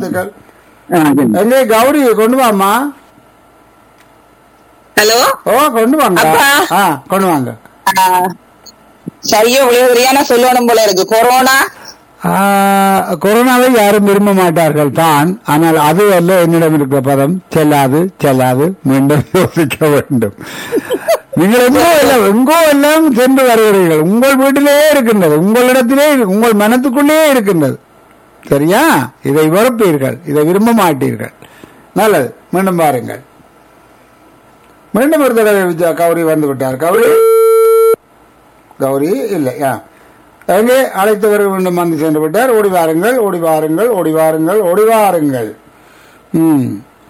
வாழ்த்துக்கள் ஆ, சரி. எங்கே கௌரி கொண்டு வாம்மா ஹலோ ஓ கொண்டு வாங்க அப்பா. ஆ கொண்டு வாங்க சரியா விளையாடுறியா சொல்லணும் போல இருக்கு கொரோனா ஆ, கொரோனாவை யாரும் விரும்ப மாட்டார்கள் தான் ஆனால் அது அல்ல என்னிடம் இருக்கிற பதம் செல்லாது செல்லாது மீண்டும் யோசிக்க வேண்டும் நீங்கள் எங்கோ எல்லாம் எங்கோ எல்லாம் சென்று வருகிறீர்கள் உங்கள் வீட்டிலே இருக்கின்றது உங்களிடத்திலே உங்கள் மனத்துக்குள்ளே இருக்கின்றது சரியா இதை வெறுப்பீர்கள் இதை விரும்ப மாட்டீர்கள் நல்லது மீண்டும் பாருங்கள் மீண்டும் ஒரு தடவை விஜயா கௌரி வந்து விட்டார் கௌரி கௌரி இல்லை ஆ எங்கே அழைத்தவர்கள் மீண்டும் வந்து சென்று விட்டார் ஓடி வாருங்கள் ஓடி வாருங்கள் ஓடி வாருங்கள் ஓடி வாருங்கள் ம்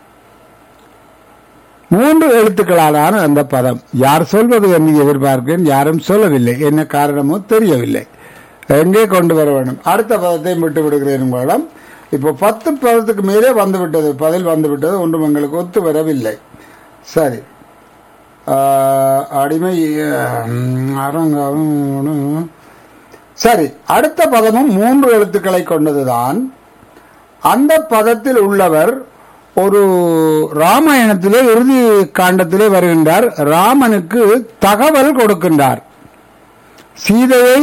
மூன்று எழுத்துக்களாலான அந்த பதம் யார் சொல்வது என்று எதிர்பார்க்கிறேன் யாரும் சொல்லவில்லை என்ன காரணமோ தெரியவில்லை எங்கே கொண்டு வர வேண்டும் அடுத்த பதத்தை விட்டு விடுகிறேன் உங்களிடம் இப்போ பத்து பதத்துக்கு மேலே வந்து விட்டது பதில் வந்து விட்டது ஒன்றும் எங்களுக்கு ஒத்து வரவில்லை சரி ஆஹ், அடிமை ஆஹ், அரங்கம் சரி அடுத்த பதமும் மூன்று எழுத்துக்களை கொண்டதுதான் அந்த பதத்தில் உள்ளவர் ஒரு ராமாயணத்திலே இறுதி காண்டத்திலே வருகின்றார் ராமனுக்கு தகவல் கொடுக்கின்றார் சீதையை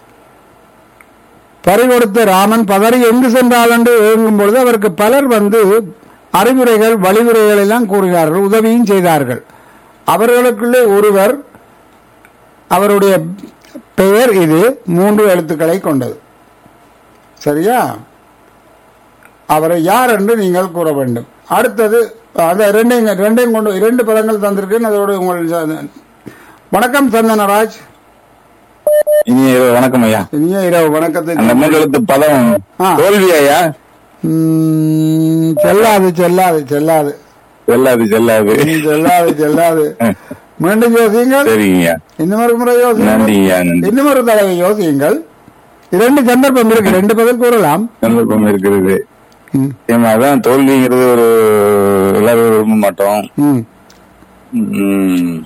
பறிகொடுத்த ராமன் பதறி எங்கு சென்றால் என்று ஏங்கும் பொழுது அவருக்கு பலர் வந்து அறிவுரைகள் வழிமுறைகள் எல்லாம் கூறுகிறார்கள் உதவியும் செய்தார்கள் அவர்களுக்குள்ளே ஒருவர் அவருடைய பெயர் இது மூன்று எழுத்துக்களை கொண்டது சரியா அவரை யார் என்று நீங்கள் கூற வேண்டும் அடுத்தது அந்த ரெண்டையும் ரெண்டையும் கொண்டு இரண்டு பதங்கள் தந்திருக்கேன் அதோடு உங்கள் ச- வணக்கம் சந்தனராஜ் இனிய இரவு வணக்கம் ஐயா இனிய இரவு வணக்கத்தை அந்த மூன்று எழுத்து பதம் ஆ. தோல்வி ஐயா ம், செல்லாது செல்லாது செல்லாது செல்லாது செல்லாது ம், செல்லாது செல்லாது மீண்டும் யோசியுங்கள் சரிங்க இன்னும் ஒரு முறை யோசியுங்கள் நன்றியா நன்றி இன்னும் ஒரு தடவை யோசியுங்கள் இரண்டு சந்தர்ப்பம் இருக்கு ரெண்டு பதில் கூறலாம் சந்தர்ப்பம் இருக்கிறது ம், ஏமா அதான் தோல்விங்கிறது ஒரு எல்லாரும் விரும்ப மாட்டோம் ம். ம்.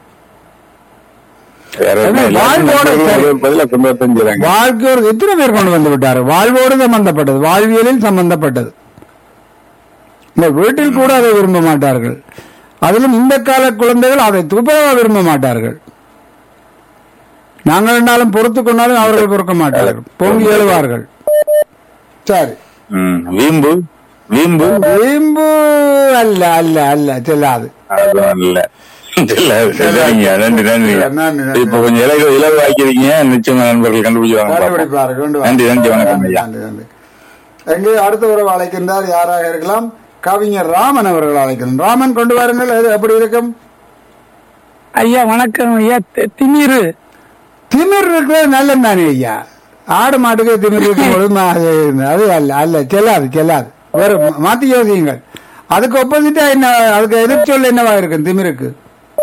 வேற ஏன்னா, என்ன, எல்லாருக்கும் வாழ்வோட நண்பர்கள் சரி. ஒரு பதிலா கொண்டு வரத்தான் செய்றாங்க. வாழ்க்கையோடு எத்தனை பேர் கொண்டு வந்து விட்டார் வாழ்வோடு சம்பந்தப்பட்டது வாழ்வியலில் சம்பந்தப்பட்டது இந்த வீட்டில் கூட அதை விரும்ப மாட்டார்கள் அதிலும் இந்த கால குழந்தைகள் அதை துப்புரவா விரும்ப மாட்டார்கள் நாங்கள் இருந்தாலும் பொறுத்து கொண்டாலும் அவர்கள் பொறுக்க மாட்டார்கள் பொங்கி எழுவார்கள் சரி ம். வீம்பு வீம்பு வீம்பு அல்ல அல்ல அல்ல செல்லாது அதுவும் இல்ல செல்லாது. சரிங்க நன்றி நன்றி நன்றி, நன்றி. இப்ப கொஞ்சம் இலகு இலகு ஆக்கிருக்கீங்க நிச்சயமா நண்பர்கள் கண்டுபிடிச்சுவாங்க பாப்போம். கண்டுபிடிப்பார்கள் கொண்டு நன்றி நன்றி வணக்கம் ஐயா நன்றி நன்றி எங்கே அடுத்த உறவு அழைக்கின்றார் யாராக இருக்கலாம் கவிஞர் ராமன் அவர்கள் அழைக்கிறோம் ராமன் கொண்டு வாருங்கள் அது எப்படி இருக்கும் ஐயா வணக்கம் ஐயா தி- திமிரு திமிர் இருக்கிறது நல்லது தானே ஐயா ஆடு மாட்டுக்கு திமிர் இருக்கும் பொழுது மா- அது அது அல்ல அல்ல செல்லாது செல்லாது வேறு மா- மாத்தி யோசியுங்கள் அதுக்கு ஒப்போசிட்டா என்ன அதுக்கு எதிர்ச்சொல் என்னவா இருக்கும் திமிருக்கு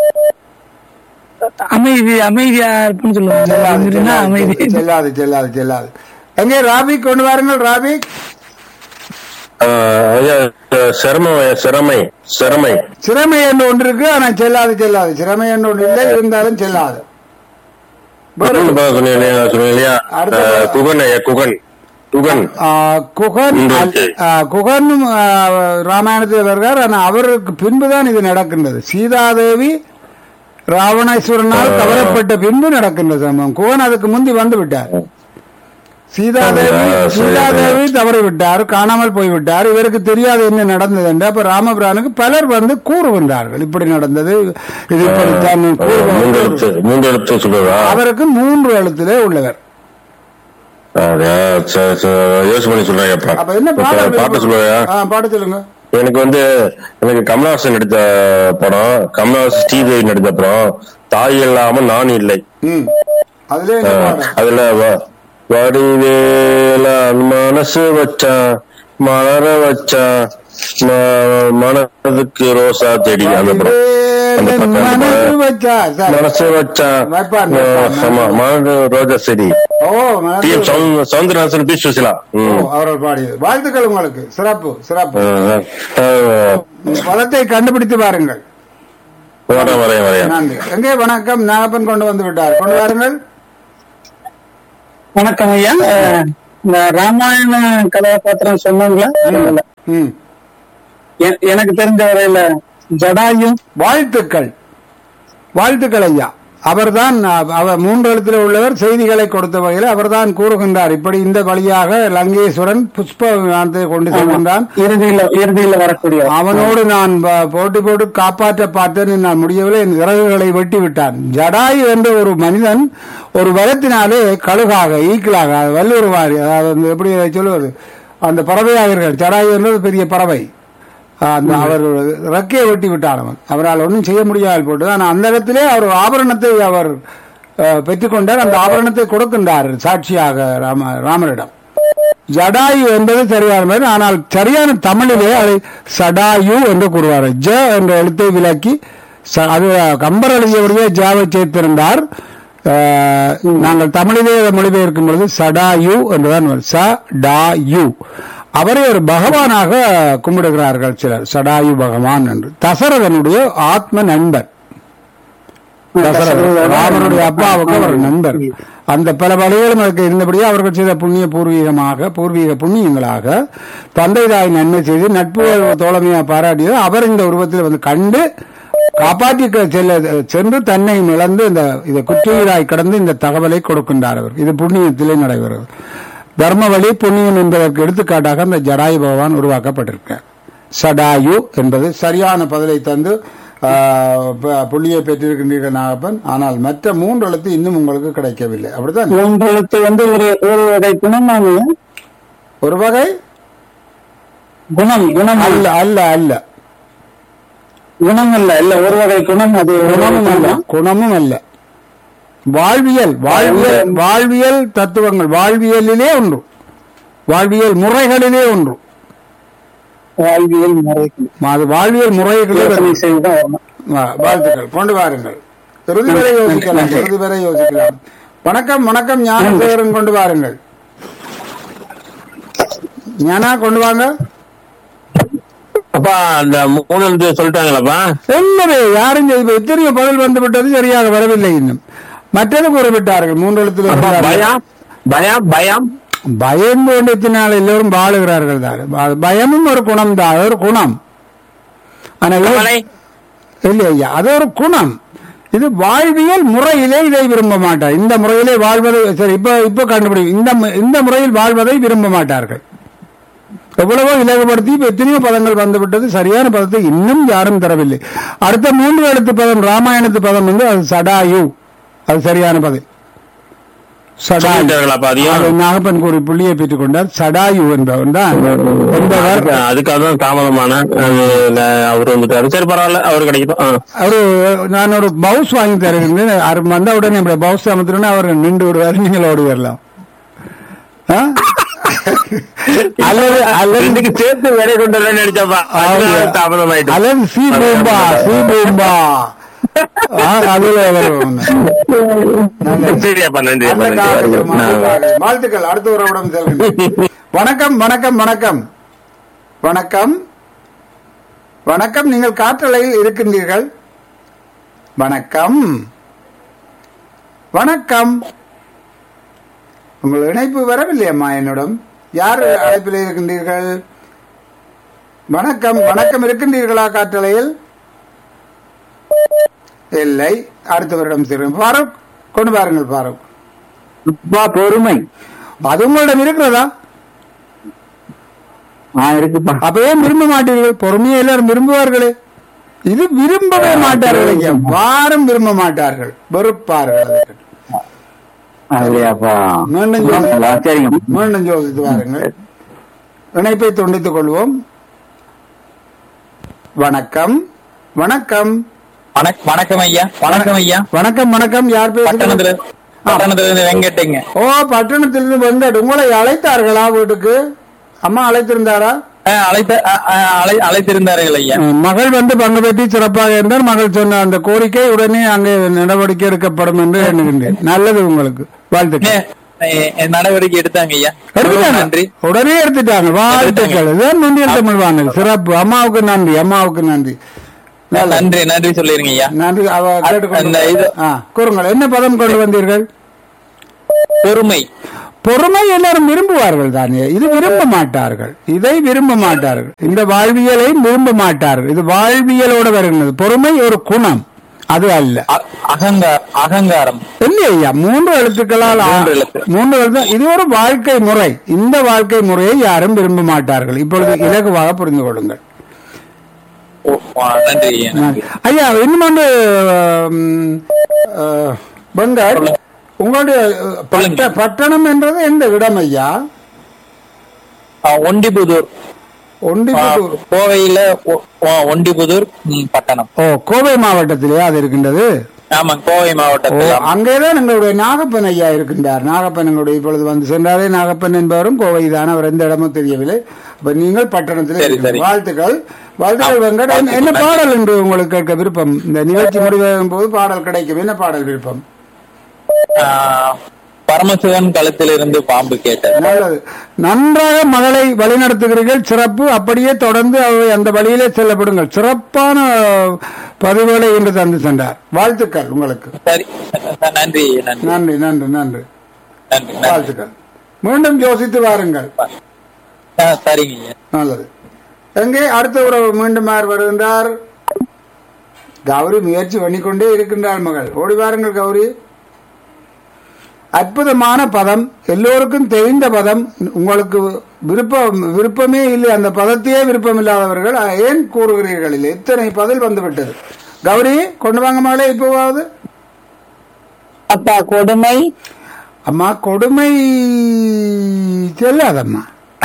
அமைதி அமைதியா இருப்புன்னு சொல்லுவாங்க செல்லாது திமிருன்னா அமைதி செல்லாது, செல்லாது செல்லாது செல்லாது எங்கே ராபிக் கொண்டு வாருங்கள் ராபிக் ஆஹ் ஐயா சிரமம் ஐயா, சிரமை சிரமை சிறமை என்று ஒன்று இருக்கு ஆனா செல்லாது செல்லாது சிறமை என்று ஒன்று இல்லை இருந்தாலும் செல்லாது வேறு- இன்னொன்னு பதம் சொன்னீங்க இல்லையா, சொன்னீங்க இல்லையா அடுத்த ஆஹ் பதம். குகன் ஐயா குகன் குகன் ஆ, குகன் இந்த அல்- ஆ, குகன் ஆ, ராமாயணத்தில் வருகிறார் ஆனா அவருக்கு பின்புதான் இது நடக்கின்றது சீதாதேவி ராவணேஸ்வரனால் கவரப்பட்ட பின்பு நடக்கின்றது சம்பவம் குகன் அதுக்கு முந்தி வந்து விட்டார் சீதாதேவி ஆ, சரி. சீதாதேவி தவறி விட்டார் காணாமல் போய்விட்டார் இவருக்கு தெரியாது என்ன நடந்தது என்று அப்ப ராமபிரானுக்கு பலர் வந்து கூறுகின்றார்கள் இப்படி நடந்தது இது இப்படித்தான் மூன்று கூறுவார்கள். எழுத்து மூன்று எழுத்து சொல்றதா அவருக்கு மூன்று எழுத்திலே உள்ளவர் அதையா, சரி, சரி, யோசனை பண்ணி சொல்றேன் அப்ப என்ன பாடல் பாட்டு சொல்லுவாயா ஆ, பாட்டு சொல்லுங்க எனக்கு வந்து எனக்கு கமலஹாசன் நடித்த படம் கமலஹாசன் ஸ்ரீதேவி நடித்த படம் தாய் இல்லாம நான் இல்லை ம் அதுல என்ன ஆஹ், பாடல் அதுல வ- வடிவேலான் மனசு வச்சான் மலர வச்சான் ம- மனதுக்கு ரோசா செடி அந்த படம் அந்த வேலன் பக்கம் அந்த மனசு படம். வச்சா, சரி. மனசு வச்சான் வைப்பான், ஆஹ், வைப்பான். ஆமா மனது ரோஜா செடி ஓ மனசு T M Soundararajan P Susheela ஓ, ம். அவர்கள் பாடியது வாழ்த்துக்கள் உங்களுக்கு சிறப்பு சிறப்பு ஆஹ், ஆஹ், பதத்தை கண்டுபிடித்து பாருங்கள் வரேன் வரேன் வரேன் நன்றி எங்கே வணக்கம் நாகப்பன் கொண்டு வந்து விட்டார் கொண்டு வாருங்கள் வணக்கம் ஐயா அஹ், இந்த ராமாயண கதாபாத்திரம் சொன்னாங்களா சொல்லல. ம் எ- எனக்கு தெரிஞ்ச வரையில ஜடாயு வாழ்த்துக்கள் வாழ்த்துக்கள் ஐயா அவர்தான் அ- அவர் மூன்று எழுத்தில் உள்ளவர் செய்திகளை கொடுத்த வகையில் அவர்தான் கூறுகின்றார் இப்படி இந்த வழியாக லங்கேஸ்வரன் புஷ்ப விமானத்தை கொண்டு செல்கின்றான் இறுதியில இறுதியில வரக்கூடிய அவனோடு நான் ப- போட்டி போட்டு காப்பாற்ற பார்த்தேன் நான் முடியவில்லை என் இறகுகளை வெட்டி விட்டான் ஜடாயு என்ற ஒரு மனிதன் ஒரு வரத்தினாலே கழுகாக ஈக்கலாக வல்லூர் மாதிரி அதாவது வந்து எப்படி அதை சொல்லுவது அந்த பறவையாக இருக்கிறார் ஜடாயு என்றது பெரிய பறவை அந்த அவர் ரெக்கையை வெட்டி விட்டான் அவன் அவரால் ஒன்றும் செய்ய முடியாது போட்டு ஆனால் அந்த இடத்திலே அவர் ஆபரணத்தை அவர் அஹ், பெற்றுக்கொண்டார் அந்த ஆபரணத்தை கொடுக்கின்றார் சாட்சியாக ராம ராமரிடம் ஜடாயு என்பது சரியான பெயர் ஆனால் சரியான தமிழிலே அதை சடாயு என்று கூறுவார் ஜ என்ற எழுத்தை விலக்கி ச- அது கம்பர் எழுதியவரையே ஜாவை சேர்த்திருந்தார் அஹ், நாங்கள் தமிழிலே அதை மொழிபெயர்க்கும் பொழுது சடாயு என்றுதான் வரும். ச டா யு அவரை ஒரு பகவானாக கும்பிடுகிறார்கள் சிலர் சடாயு பகவான் என்று தசரதனுடைய ஆத்ம நண்பர் தசரதன் ராமனுடைய அப்பாவுக்கு அவர் நண்பர் அந்த பல வழிகளும் அதுக்கு இருந்தபடியே அவர்கள் செய்த புண்ணிய பூர்வீகமாக பூர்வீக புண்ணியங்களாக தந்தை தாய் நன்மை செய்து நட்பு தோழமையா பாராட்டியது அவர் இந்த உருவத்தில் வந்து கண்டு காப்பாற்றி க- செல்ல சென்று தன்னை இழந்து இந்த இதை குற்றுயிராய் கடந்து இந்த தகவலை கொடுக்கின்றார் அவர் இது புண்ணியத்திலே நடைபெறுகிறது தர்மவழி புண்ணியம் என்பதற்கு எடுத்துக்காட்டாக அந்த ஜடாயு பகவான் உருவாக்கப்பட்டிருக்கார் சடாயு என்பது சரியான பதிலை தந்து ஆ, ப- புள்ளியை பெற்றிருக்கின்றீர்கள் நாகப்பன் ஆனால் மற்ற மூன்று எழுத்து இன்னும் உங்களுக்கு கிடைக்கவில்லை அப்படித்தான் உங்களுக்கு வந்து ஒரு ஒரு வகை குணமாக ஒரு வகை குணம் குணம் அல்ல அல்ல அல்ல குணம் இல்ல இல்ல ஒரு வகை குணம் அது குணமும் அல்ல குணமும் அல்ல வாழ்வியல் வாழ்வியல் வாழ்வியல் தத்துவங்கள் வாழ்வியலிலே ஒன்று வாழ்வியல் முறைகளிலே ஒன்று வாழ்வியல் முறைகள் அது வாழ்வியல் முறைகளிலே யோசனை ஒன்று. செய்துதான் வரணும் வா- வாழ்த்துக்கள் கொண்டு வாருங்கள் இறுதி வரை யோசிக்கலாம் இறுதி வரை யோசிக்கலாம் வணக்கம் வணக்கம் ஞானசேகரன் கொண்டு வாருங்கள் ஞானா கொண்டு வாங்க அப்பா அந்த மூணு எழுத்து சொல்லிட்டாங்களாப்பா சொல்லவே யாரும் செய்து எத்தனையோ பதில் வந்து விட்டது சரியாக வரவில்லை இன்னும் மற்றது கூறிவிட்டார்கள் மூன்று எழுத்துல அப்பா, இருந்தார்கள். பயம் பயம் பயம் பயந்து கொண்டத்தினால் எல்லோரும் வாழுகிறார்கள் தான் ப- பயமும் ஒரு குணம் தான் அது ஒரு குணம் ஆனா இது- கவலை இல்லை ஐயா அது ஒரு குணம் இது வாழ்வியல் முறையிலே இதை விரும்ப மாட்டார் இந்த முறையிலே வாழ்வதை சரி இப்ப இப்ப கண்டுபிடி இந்த மு- இந்த முறையில் வாழ்வதை விரும்ப மாட்டார்கள் எவ்வளவோ இலகுபடுத்தி இப்ப எத்தனையோ பதங்கள் வந்துவிட்டது சரியான பதத்தை இன்னும் யாரும் தரவில்லை அடுத்த மூன்று எழுத்து பதம் ராமாயணத்து பதம் வந்து அது சடாயு அது சரியான பதம் சடாயு சொல்லிட்டார்களாப்பா அதை அதையும் நாகப்பன் கூறி புள்ளியை பெற்றுக் கொண்டார் சடாயு என்பவன் தான் என்பவர் அதுக்கு- அதுக்காக தான் தாமதமான அது நான் அவர் வந்துட்டாரு சரி பரவாயில்ல அவர் கிடைக்கட்டும் ஆ. அவரு நான் ஒரு பவுஸ் வாங்கி தருகிறேன் அவர் வந்த உடனே இப்படி பவுஸ் அமுத்துறோன்னு அவர் நின்று விடுவார் நீங்கள் ஓடி வரலாம் ஆ? அல்லது அல்லது ரெண்டுக்கு சேர்த்து வேலை கொண்டு வரேன்னு நினைச்சப்பா அதனால தாமதமாயிட்டு அல்லது சி பூம்பா சி பூம்பா ஆ, அதுல வரும் சரியாப்பா நன்றி அந்த அப்பா, காலத்து நன்றி வாழ்த்துக்கள். வாழ்த்துக்கள் அடுத்த உறவிடம் செல்கின்றேன் வணக்கம் வணக்கம் வணக்கம் வணக்கம் வணக்கம் நீங்கள் காற்றலையில் இருக்கின்றீர்கள் வணக்கம் வணக்கம் உங்கள் இணைப்பு வரவில்லை அம்மா என்னிடம் யார் அழைப்பில் இருக்கின்றீர்கள் வணக்கம் வணக்கம் இருக்கின்றீர்களா காற்றலையில் இல்லை அடுத்தவரிடம் செல்கிறேன் பாரூக் கொண்டு பாருங்கள் பாரூக் அப்பா பொறுமை அது உங்களிடம் இருக்கிறதா ஆ இருக்குப்பா அப்ப ஏன் விரும்ப மாட்டீர்கள் பொறுமையை எல்லாரும் விரும்புவார்களே இது விரும்பவே மாட்டார்கள் ஐயா வாரம் விரும்ப மாட்டார்கள் வெறுப்பார்கள் அதற்கு. அப்படியாப்பா மீண்டும் யோசி- சரிங்க மீண்டும் யோசித்து வாருங்கள் இணைப்பை துண்டித்துக் கொள்வோம் வணக்கம் வணக்கம் வணக்- வணக்கம் ஐயா வணக்கம் ஐயா வணக்கம் வணக்கம் யார் பட்டணத்துல பேசுகிறீர்கள் பட்டணத்துல இருந்து வெங்கட்டுங்க ஓ பட்டணத்திலிருந்து வெங்கட் உங்களை அழைத்தார்களா வீட்டுக்கு அம்மா அழைத்திருந்தாரா அழைத்த அ- அ- அழை- அழைத்திருந்தார்கள் ஐயா மகள் வந்து பங்கு பெற்றி சிறப்பாக இருந்தால் மகள் சொன்ன அந்த கோரிக்கை உடனே அங்கே நடவடிக்கை எடுக்கப்படும் என்று எண்ணுகின்றேன் நல்லது உங்களுக்கு வாழ்த்துக்கள் எ- எ- நடவடிக்கை எடுத்தாங்க ஐயா எடுத்துட்டாங்க. நன்றி உடனே எடுத்துட்டாங்க வாழ்த்துக்கள் இதுதான் முந்திய தமிழ் வானொலி சிறப்பு அம்மாவுக்கு நன்றி அம்மாவுக்கு நன்றி நல்லது. நன்றி நன்றி சொல்லிருங்க ஐயா நன்றி அவ அந்த கேட்டுக்கொண்டு இது- ஆ, கூறுங்கள் என்ன பதம் கொண்டு வந்தீர்கள் பொறுமை பொறுமை எல்லாரும் விரும்புவார்கள் தானே இது விரும்ப மாட்டார்கள் இதை விரும்ப மாட்டார்கள் இந்த வாழ்வியலை விரும்ப மாட்டார்கள் இது வாழ்வியலோட வருகிறது பொறுமை ஒரு குணம் அது அல்ல அ- அகங்கார அகங்காரம் இல்லை ஐயா மூன்று எழுத்துக்களால் ஆ- மூன்று எழுத்து. மூன்று எழுத்து இது ஒரு வாழ்க்கை முறை இந்த வாழ்க்கை முறையை யாரும் விரும்ப மாட்டார்கள் இப்பொழுது இலகுவாக புரிந்து கொள்ளுங்கள் ஓ, ஆ, நன்றி ஐயா நன்றி. ஐயா இன்னும் ஒன்று ம், அஹ், பெங்கட் உங்களுடைய அஹ், பட்ட- பட்டணம் என்றது எந்த இடம் ஐயா ஆ, ஒண்டிபுதூர் ஆ, ஒண்டிபுத்தூர் கோவையில ஒ- ஆ, ஒண்டிபுதூர் ம், பட்டணம் ஓ கோவை மாவட்டத்திலே அது இருக்கின்றது ஆமா கோவை ஓ, மாவட்டத்தில் அங்கேதான் எங்களுடைய நாகப்பன் ஐயா இருக்கின்றார் நாகப்பன் எங்களுடைய இப்பொழுது வந்து சென்றாரே நாகப்பன் என்பவரும் கோவை தான் அவர் எந்த இடமும் தெரியவில்லை அப்ப நீங்கள் பட்டணத்தில் சரி, இருக்கிறீர்கள். சரி. வாழ்த்துக்கள் வாழ்த்துக்கள் ஆ, வெங்கட் என்ன- என்ன வாழ்த்துக்கள். பாடல் என்று உங்களுக்கு கேட்க விருப்பம் இந்த நிகழ்ச்சி முடிவடையும் போது பாடல் கிடைக்கும் என்ன பாடல் விருப்பம் ஆ, பரமசிவன் கழுத்திலிருந்து பாம்பு கேட்டது நல்லது நன்றாக மகளை வழிநடத்துகிறீர்கள் சிறப்பு அப்படியே தொடர்ந்து அவை அந்த வழியிலே செல்லப்படுங்கள் சிறப்பான பதிவுகளை இன்று தந்து சென்றார் வாழ்த்துக்கள் உங்களுக்கு சரி நன்றி ஐயா, நன்றி நன்றி நன்றி நன்றி நன்றி நன்றி வாழ்த்துக்கள் மீண்டும் யோசித்து வாருங்கள் ஆ, சரிங்க ஐயா நல்லது எங்கே அடுத்த உறவு மீண்டும் யார் வருகின்றார் கௌரி முயற்சி பண்ணிக்கொண்டே இருக்கின்றார் மகள் ஓடி வாருங்கள் கௌரி அற்புதமான பதம் எல்லோருக்கும் தெரிந்த பதம் உங்களுக்கு விருப்பம் விருப்பமே இல்லை அந்த பதத்தையே விருப்பம் இல்லாதவர்கள் அஹ், ஏன் கூறுகிறீர்கள் இல்லை இத்தனை பதில் வந்து விட்டது கௌரி கொண்டு வாங்க மகளே இப்போவாவது அப்பா கொடுமை அம்மா கொடுமை செல்லாதம்மா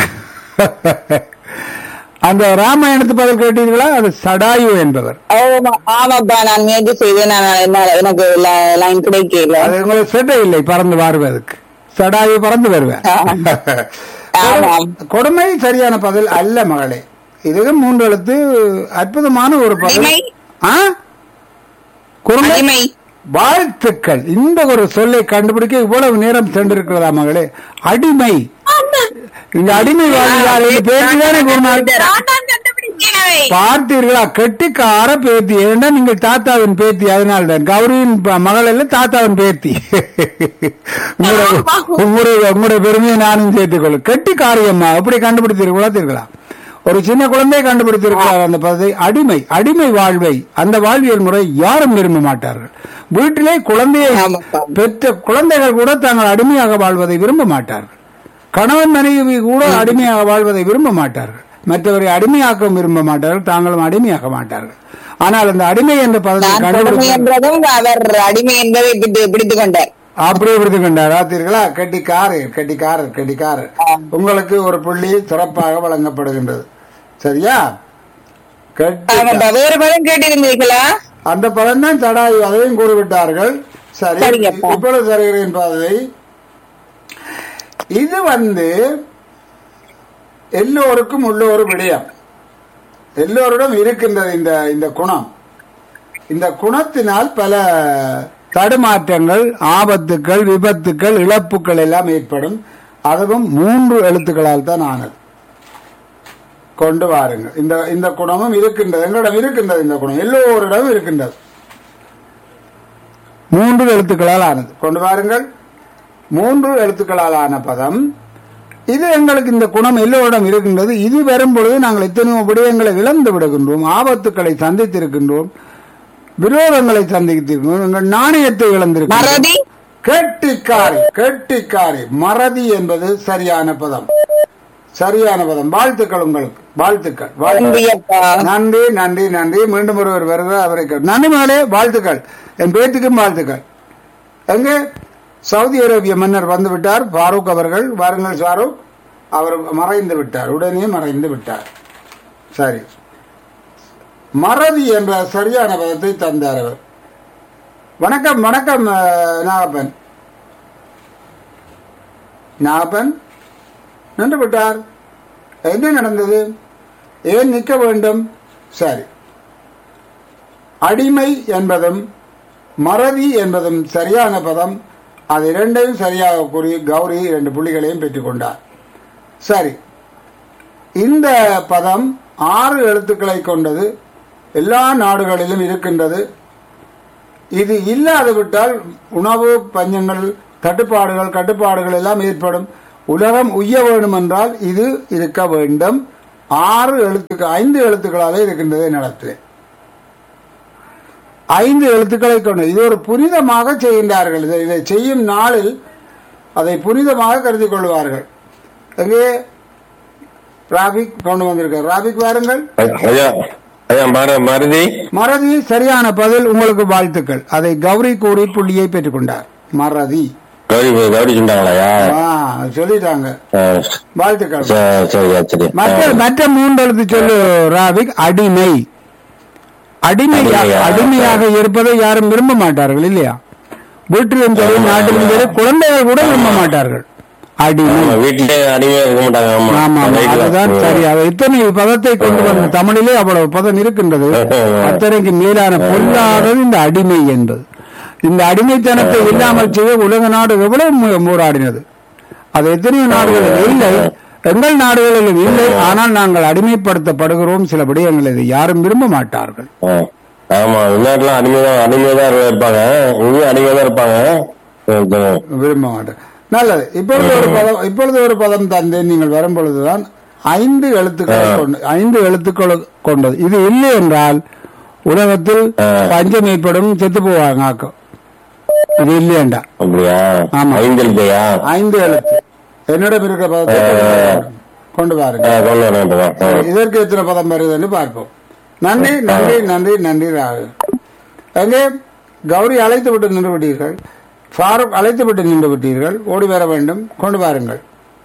அந்த ராமாயணத்து பதில் கேட்டீர்களா அது சடாயு என்பவர் ஆமா- ஆமாப்பா நான் முயற்சி செய்தேன் நான் என்னால- எனக்கு ல- லைன் கிடைக்கல அது உங்களுக்கு செட்டை இல்லை பறந்து வருவதற்கு சடாயு பறந்து வருவேன் ஆமாம். கொடுமை சரியான பதில் அல்ல மகளே இதுவும் மூன்று எழுத்து அற்புதமான ஒரு பதில் அடிமை? ஆ குறும்பை அடிமை வாழ்த்துக்கள் இந்த ஒரு சொல்லை கண்டுபிடிக்க இவ்வளவு நேரம் சென்றிருக்கிறதா மகளே அடிமை இந்த அடிமை வாழ்ந்தார் என்று பேசிதானே கூறினார் பார்த்தீர்களா கெட்டிக்கார பேத்தி ஏன்னா நீங்கள் தாத்தாவின் பேத்தி அதனால தான் கௌரியின் ப- மகள் அல்ல தாத்தாவின் பேத்தி உங்களுடைய உங்களுடைய உங்களுடைய பெருமையை நானும் சேர்த்துக் கொள்ளும் கெட்டிக்காரியம்மா எப்படி கண்டுபிடித்திருக்கலாம் ஒரு சின்ன குழந்தை கண்டுபிடித்திருக்கிறார் அந்த பதத்தை அடிமை அடிமை வாழ்வை அந்த வாழ்வியல் முறை யாரும் விரும்ப மாட்டார்கள் வீட்டிலே குழந்தையை ஆமாப்பா. பெற்ற குழந்தைகள் கூட தாங்கள் அடிமையாக வாழ்வதை விரும்ப மாட்டார்கள் கணவன் மனைவி கூட அடிமையாக வாழ்வதை விரும்ப மாட்டார்கள் மற்றவரை அடிமையாக்கவும் விரும்ப மாட்டார்கள் தாங்களும் அடிமையாக மாட்டார்கள் ஆனால் அந்த அடிமை என்ற பதத்தை நான் கொடுமை கண்டுபிடிக்க என்றதும் அவர் அடிமை என்பதை பிடி- பிடித்துக் கொண்டார் அப்படியே விடுத்து கொண்டார் பார்த்தீர்களா கட்டிக்காரர் கட்டிக்காரர் கட்டிக்காரர் உங்களுக்கு ஒரு புள்ளி சிறப்பாக வழங்கப்படுகின்றது சரியா கட்டி ஆமாப்பா வேறு பதம் கேட்டிருந்தீர்களா அந்த பதம் தான் தடாயு அதையும் கூறிவிட்டார்கள் சரி சரிங்கப்பா. இப்பொழுது தருகிறேன் பாதை இது வந்து எல்லோருக்கும் உள்ள ஒரு விடயம் எல்லோரிடம் இருக்கின்றது இந்த இந்த குணம் இந்த குணத்தினால் பல தடுமாற்றங்கள் ஆபத்துக்கள் விபத்துக்கள் இழப்புகள் எல்லாம் ஏற்படும் அதுவும் மூன்று எழுத்துக்களால் தான் ஆனது கொண்டு வாருங்கள் இந்த இந்த குணமும் இருக்கின்றது எங்களிடம் இருக்கின்றது இந்த குணம் எல்லோரிடமும் இருக்கின்றது மூன்று எழுத்துக்களால் ஆனது கொண்டு வாருங்கள் மூன்று எழுத்துக்களால் ஆன பதம் இது எங்களுக்கு இந்த குணம் எல்லோரிடம் இருக்கின்றது இது வரும் பொழுது நாங்கள் எத்தனையோ விடயங்களை இழந்து விடுகின்றோம் ஆபத்துக்களை சந்தித்திருக்கின்றோம் விரோதங்களை சந்தித்திருக்கின்றோம் எங்கள் நாணயத்தை இழந்திருக்கின்றோம் மறதி கெட்டிக்காரி கெட்டிக்காரி மறதி என்பது சரியான பதம் சரியான பதம் வாழ்த்துக்கள் உங்களுக்கு வாழ்த்துக்கள் வாழ்த்துக்கள் நன்றியப்பா நன்றி நன்றி நன்றி மீண்டும் ஒருவர் வருகிறார் அவரை கேள்- நன்றி மகளே வாழ்த்துக்கள் என் பேத்துக்கும் வாழ்த்துக்கள் எங்கே சவுதி அரேபிய மன்னர் வந்து விட்டார் ஃபாரூக் அவர்கள் வாருங்கள் ஃபாரூக் அவர் மறைந்து விட்டார் உடனே மறைந்து விட்டார் சரி மறதி என்ற சரியான பதத்தை தந்தார் அவர் வணக்கம் வணக்கம் அஹ், நாகப்பன் நாகப்பன் நின்று விட்டார் என்ன நடந்தது ஏன் நிற்க வேண்டும் சரி அடிமை என்பதும் மறதி என்பதும் சரியான பதம் அது இரண்டையும் சரியாக கூறி கௌரி இரண்டு புள்ளிகளையும் பெற்றுக்கொண்டார் சரி இந்த பதம் ஆறு எழுத்துக்களை கொண்டது எல்லா நாடுகளிலும் இருக்கின்றது இது இல்லாது விட்டால் உணவு பஞ்சங்கள் தட்டுப்பாடுகள் கட்டுப்பாடுகள் எல்லாம் ஏற்படும் உலகம் உய்ய வேண்டும் என்றால் இது இருக்க வேண்டும் ஆறு எழுத்துக்கள் ஐந்து எழுத்துக்களாலே இருக்கின்றது நடத்து ஐந்து எழுத்துக்களை கொண்டு இது ஒரு புனிதமாக செய்கின்றார்கள் இதை இதை செய்யும் நாளில் அதை புனிதமாக கருதி கொள்வார்கள் எங்கே ராபிக் கொண்டு வந்திருக்கார் ராபிக் வாருங்கள் ஐயா ஐயா மர மருதி மறதி சரியான பதில் உங்களுக்கு வாழ்த்துக்கள் அதை கௌரி கூறி புள்ளியை பெற்றுக்கொண்டார் மறதி கௌரி கௌரி சொன்னாங்களாயா ஆ, சொல்லிட்டாங்க வாழ்த்துக்கள் சரியா சரி மற்ற மற்ற மூன்று எழுத்து சொல்லு ராபிக் அடிமை அடிமையா அடிமையா? அடிமையாக இருப்பதை யாரும் விரும்ப மாட்டார்கள் இல்லையா வீட்டிலும் சரி நாட்டிலும் சரி குழந்தைகள் கூட விரும்ப மாட்டார்கள் அடிமை ஆமா, வீட்டிலே அடிமையா இருக்க மாட்டாங்க ஆமா ஆமா ஆமா. ரைட்டு தான். அதுதான் சரி அது இத்தனை பதத்தை கொண்டு வந்த தமிழிலே அவ்வளவு பதம் இருக்கின்றது அத்தனைக்கு மேலான பொல்லாதது இந்த அடிமை என்பது இந்த அடிமைத்தனத்தை இல்லாமல் செய்ய உலக நாடு எவ்வளவு மு- போராடினது அது எத்தனையோ நாடுகளில் இல்லை எங்கள் நாடுகளில் இல்லை ஆனால் நாங்கள் அடிமைப்படுத்தப்படுகிறோம் சில விடயங்கள் இதை யாரும் விரும்ப மாட்டார்கள் ஆ. ஆமா வெளிநாட்டுல அடிமைதான் அடிமைதான் இருப்பாங்க இங்கேயும் அடிமைதான் இருப்பாங்க ம், விரும்ப மாட்டேன் நல்லது இப்பொழுது ஒரு பதம் இப்பொழுது ஒரு பதம் தந்தேன் நீங்கள் வரும் பொழுதுதான் ஐந்து எழுத்துக்களை கொண்டு ஐந்து எழுத்துக்கள் கொண்டது இது இல்லை என்றால் உலகத்தில் பஞ்சம் ஏற்படும் செத்து போவாங்க ஆக்கம் இது இல்லையண்டா அப்படியா ஆமா. ஐந்தெழுத்தையா ஐந்து எழுத்து என்னிடம் இருக்கிற பதத்தை கொண்டு வாருங்க. கொண்டு ஆ, வாருங்க கொண்டு வரேன் இப்பதான். ஆ. இதற்கு எத்தனை பதம் வருதுன்னு பார்ப்போம் நன்றி நன்றி நன்றி நன்றி ராகுல் எங்கே கௌரி அழைத்து விட்டு நின்று விட்டீர்கள் ஃபாரூக் அழைத்து விட்டு நின்று விட்டீர்கள் ஓடி வர வேண்டும் கொண்டு வாருங்கள்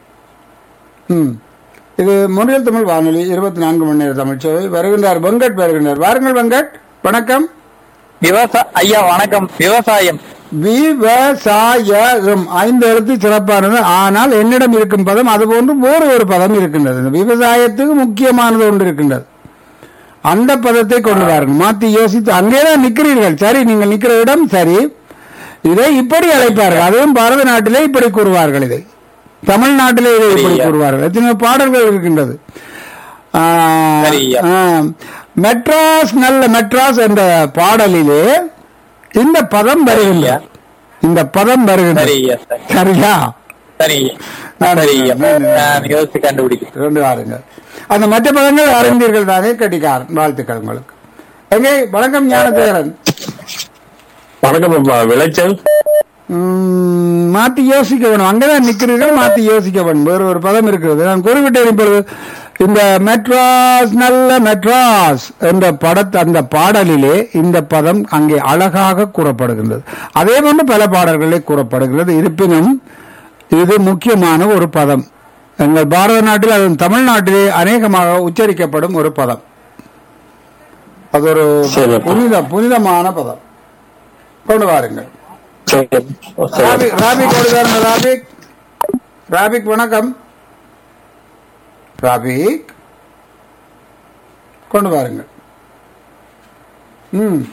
ம் இது முன்னில் தமிழ் வானொலி இருபத்தி நான்கு மணி நேர தமிழ் சேவை வருகின்றார் வெங்கட் வருகின்றார் வாருங்கள் வெங்கட் வணக்கம் விவசாய ஐயா வணக்கம் விவசாயம் விவசாயம் ஐந்து எழுத்து சிறப்பானது ஆனால் என்னிடம் இருக்கும் பதம் அதுபோன்று வேறு ஒரு பதம் இருக்கின்றது இந்த விவசாயத்துக்கு முக்கியமானது ஒன்று இருக்கின்றது அந்த பதத்தை கொண்டு வாருங்கள் மாத்தி யோசித்து அங்கேதான் நிற்கிறீர்கள் சரி நீங்கள் நிற்கிற இடம் சரி இதை இப்படி அழைப்பார்கள் அதுவும் பாரத நாட்டிலே இப்படி கூறுவார்கள் இதை தமிழ்நாட்டிலே இதை இப்படி சரியா. கூறுவார்கள் எத்தனை பாடல்கள் இருக்கின்றது ஆ, சரியா. ஆ, மெட்ராஸ் நல்ல மெட்ராஸ் என்ற பாடலிலே இந்த பதம் வருகின்றது இந்த பதம் வருகின்றது சரி ஐயா சரி சரியா சரி நன்றி, சரி ஐயா நன்றி, நன்றி. நான் யோசிச்சு கண்டுபிடிக்கிறேன் கொண்டு வாருங்கள் அந்த மற்ற பதங்கள் அறிந்தீர்கள் தானே கட்டிக்காரன் வாழ்த்துக்கள் உங்களுக்கு எங்கே வணக்கம் ஞானதேரன் வணக்கம் அப்பா விளைச்சல் ம், மாத்தி யோசிக்க வேணும் அங்கதான் நிக்கிறீர்கள் மாத்தி யோசிக்க வேணும் வேறு ஒரு பதம் இருக்கிறது நான் குறிப்பிட்டேன் இப்பொழுது இந்த மெட்ராஸ் நல்ல மெட்ராஸ் என்ற படத் அந்த பாடலிலே இந்த பதம் அங்கே அழகாக கூறப்படுகின்றது அதே போன்று பல பாடல்களே கூறப்படுகிறது இருப்பினும் இது முக்கியமான ஒரு பதம் எங்கள் பாரத நாட்டில் அதுவும் தமிழ்நாட்டிலே அநேகமாக உச்சரிக்கப்படும் ஒரு பதம் அது ஒரு சரி. புனித புனிதமான பதம் கொண்டு வாருங்கள் சரி சரி ராபிக் ராபிக் ஓடுதாருங்க ராபிக் ராபிக் வணக்கம் ராபிக் கொண்டு வாருங்கள் ம்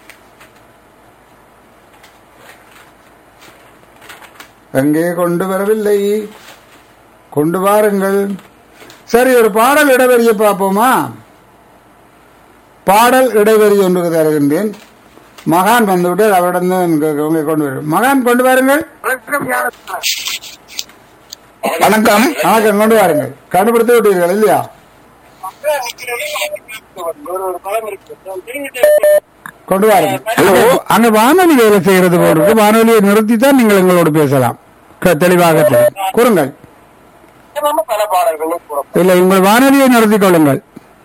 எங்கே கொண்டு வரவில்லை கொண்டு வாருங்கள் சரி ஒரு பாடல் இடைவெளியை பார்ப்போமா பாடல் இடைவெளி ஒன்று தருகின்றேன் மகான் வந்துவிட்டு அவரிடம் உங்களை கொண்டு வரும் மகான் கொண்டு வாருங்கள் வணக்கம் வணக்கம் கொண்டு வாருங்கள் கண்டுபிடித்து விட்டீர்கள் இல்லையா கொண்டு வாருங்கள் அங்க வானொலி வேலை செய்கிறது போல இருக்கு வானொலியை நிறுத்தி தான் நீங்கள் எங்களோடு பேசலாம் க- தெளிவாக தெரியும். கூறுங்கள் இல்லை உங்கள் வானொலியை நிறுத்திக் கொள்ளுங்கள்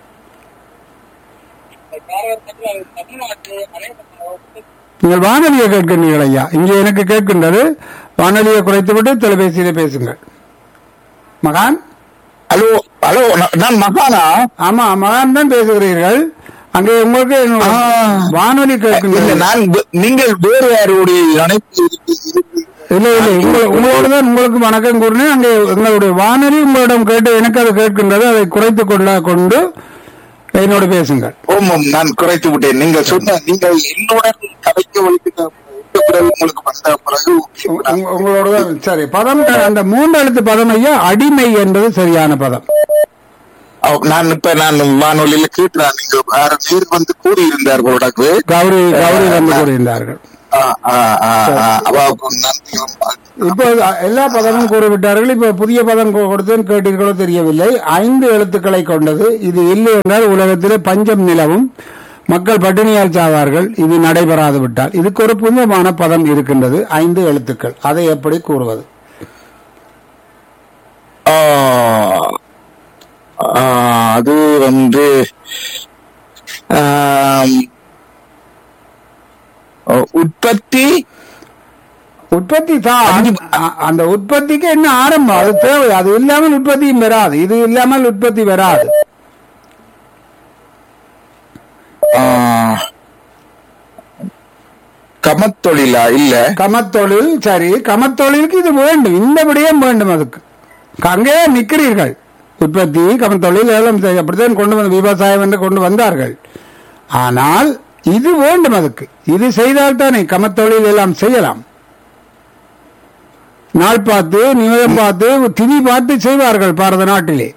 நீங்கள் வானொலியை கேட்கின்றீர்கள் ஐயா இங்கே எனக்கு கேட்கின்றது வானொலியை குறைத்துவிட்டு தொலைபேசியிலே பேசுங்கள் மகான் ஹலோ ஹலோ நான்- நான் மகானா ஆமா மகான் தான் பேசுகிறீர்கள் அங்கே உங்களுக்கு ஆ. வானொலி இல்ல கேட்கின்றது நான் வே- நீங்கள் வேறு யாருடைய அனைத்து இல்லை இல்லை உங்களை உங்களோடு தான் உங்களுக்கு வணக்கம் கூறினேன் அங்கே எங்களுடைய வானொலி உங்களிடம் கேட்டு எனக்கு அது கேட்கின்றது அதை குறைத்து கொள்ள கொண்டு என்னோடு பேசுங்கள் ஓமம் நான் குறைத்து விட்டேன் நீங்கள் சொன்ன நீங்கள் என்னுடன் கதைக்க வலிக்கிட்ட பிறகு உங்களுக்கு வந்த பிறகு உங்க- உங்க- உங்களோட தான் சரி பதம் அந்த மூன்று எழுத்து பதம் ஐயா அடிமை என்பது சரியான பதம் அவ- நான் இப்ப நான் வானொலியில கேட்டேன் நீங்கள் வேற பேர் வந்து கூறியிருந்தார் உங்களுக்கு கௌரி கௌரி வந்து கூறியிருந்தார்கள் ஆ, ஆ, ஆ, ஆ. அவாவுக்கு நன்றியும் வாழ்த்துக்களும். இப்போ எல்லா பதமும் கூறிவிட்டார்கள் இப்போ புதிய பதம் கொ- கொடுத்தேன் கேட்டீர்களோ தெரியவில்லை ஐந்து எழுத்துக்களை கொண்டது இது இல்லை என்றால் உலகத்திலே பஞ்சம் நிலவும் மக்கள் பட்டினியால் சாவார்கள் இது நடைபெறாது விட்டால் இதுக்கு ஒரு புனிதமான பதம் இருக்கின்றது ஐந்து எழுத்துக்கள் அதை எப்படி கூறுவது ஆ, ஆ, அது வந்து ஆம், உற்பத்தி உற்பத்தி தான் அ- அந்த உற்பத்திக்கு என்ன ஆரம்பம் அது தேவை அது இல்லாமல் உற்பத்தியும் வராது இது இல்லாமல் உற்பத்தி வராது ஆ, கமத்தொழிலா இல்ல கமத்தொழில் சரி கமத்தொழிலுக்கு இது வேண்டும் இந்த விடயம் வேண்டும் அதுக்கு அங்கே நிற்கிறீர்கள் உற்பத்தி கமத்தொழில் ஏலம் செய்ய- அப்படித்தான் கொண்டு வந்து விவசாயம் என்று கொண்டு வந்தார்கள் ஆனால் இது வேண்டும் அதுக்கு இது செய்தால் தானே கமத்தொழில் எல்லாம் செய்யலாம் நாள் பார்த்து நிமிடம் பார்த்து திதி பார்த்து செய்வார்கள் பாரத நாட்டிலே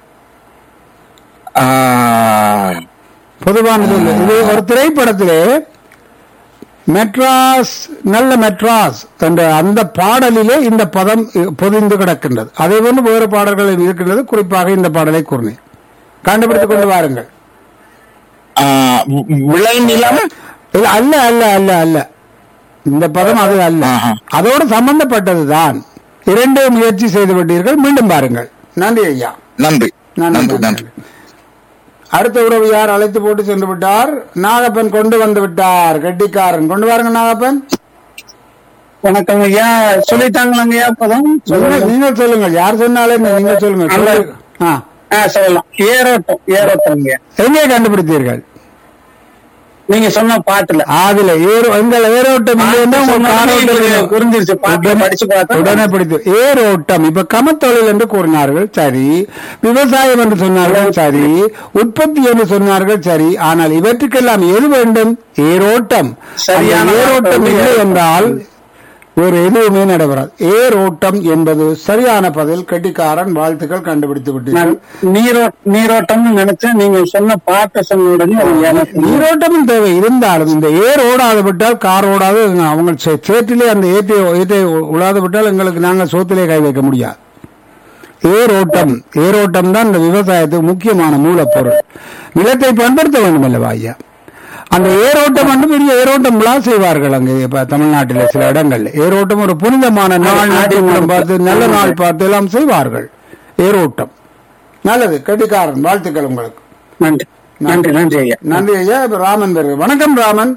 ஆ, பொதுவானது இல்லை. இது ஒரு திரைப்படத்திலே மெட்ராஸ் நல்ல மெட்ராஸ் என்ற அந்த பாடலிலே இந்த பதம் இ- பொதிந்து கிடக்கின்றது அதே போன்று வேறு பாடல்கள் இருக்கின்றது குறிப்பாக இந்த பாடலை கூறினேன் கண்டுபிடித்துக் கொண்டு வாருங்கள் ஆ, விளைநிலம் இல்ல அல்ல அல்ல அல்ல அல்ல இந்த பதம் அது அல்ல ஆஹா. அதோடு சம்பந்தப்பட்டதுதான் இரண்டு முயற்சி செய்து விட்டீர்கள் மீண்டும் பாருங்கள் நன்றி ஐயா நன்றி நன்றி, நன்றி நன்றி. நன்றி அடுத்த உறவு யார் அழைத்து போட்டு சென்று விட்டார் நாகப்பன் கொண்டு வந்து விட்டார் கெட்டிக்காரன் கொண்டு வாருங்க நாகப்பன் வணக்கம் ஐயா சொல்லிட்டாங்களாங்க ஐயா பதம் நீங்கள் நீங்கள் சொல்லுங்கள் யார் சொன்னாலே நீங்கள் சொல்லுங்க சொல்லு. ஆ. ஆ சொல்லலாம் ஏரோட்டம் ஏரோட்டம் ஐயா எங்கே கண்டுபிடித்தீர்கள் நீங்க சொன்ன பாட்டுல அதுல ஏரோ எங்கள் ஏரோட்டம் இல்லைன்னா உங்க சொன்னது காரோட்டம் எனக்கு இல்லை. புரிஞ்சிருச்சு. பாட்டுல உடனே- படிச்சு பார்த்தா உடனே பிடித்து ஏரோட்டம் இப்ப கமத்தொழில் என்று கூறினார்கள் சரி விவசாயம் என்று சொன்னார்கள் சரி உற்பத்தி என்று சொன்னார்கள் சரி ஆனால் இவற்றுக்கெல்லாம் எது வேண்டும் ஏரோட்டம் சரியான அந்த ஏரோட்டம் வார்த்தை இல்லை ஏரோட்டம். என்றால் ஒரு எதுவுமே நடைபெறாது ஏரோட்டம் என்பது சரியான பதில் கெட்டிக்காரன் வாழ்த்துக்கள் கண்டுபிடித்து விட்டீர்கள் நான் நீரோ நீரோட்டம்னு நினைச்சேன் நீங்க சொன்ன பாட்டை சொன்ன உடனே அது எனக்கு நீரோட்டமும் தேவை இருந்தாலும் இந்த ஏர் ஓடாது விட்டால் கார் ஓடாது அவங்க சே- சேற்றிலே அந்த ஏற்றை ஏற்றை உழாது விட்டால் எங்களுக்கு நாங்கள் சோத்திலே கை வைக்க முடியாது ஏரோட்டம் ஏரோட்டம் தான் இந்த விவசாயத்துக்கு முக்கியமான மூலப்பொருள் நிலத்தை பண்படுத்த வேண்டும் அல்லவா ஐயா அந்த ஏரோட்டம் வந்து பெரிய ஏரோட்டம் விழா செய்வார்கள் அங்கே இப்ப தமிழ்நாட்டில் சில இடங்கள்ல ஏரோட்டம் ஒரு புனிதமான நாள் நாட்டியம் பார்த்து நல்ல நாள் பார்த்து எல்லாம் செய்வார்கள் ஏரோட்டம் நல்லது கெட்டிக்காரன் வாழ்த்துக்கள் உங்களுக்கு நன்றி நன்றி நன்றி ஐயா நன்றி ஐயா இப்ப ராமன் வருக வணக்கம் ராமன்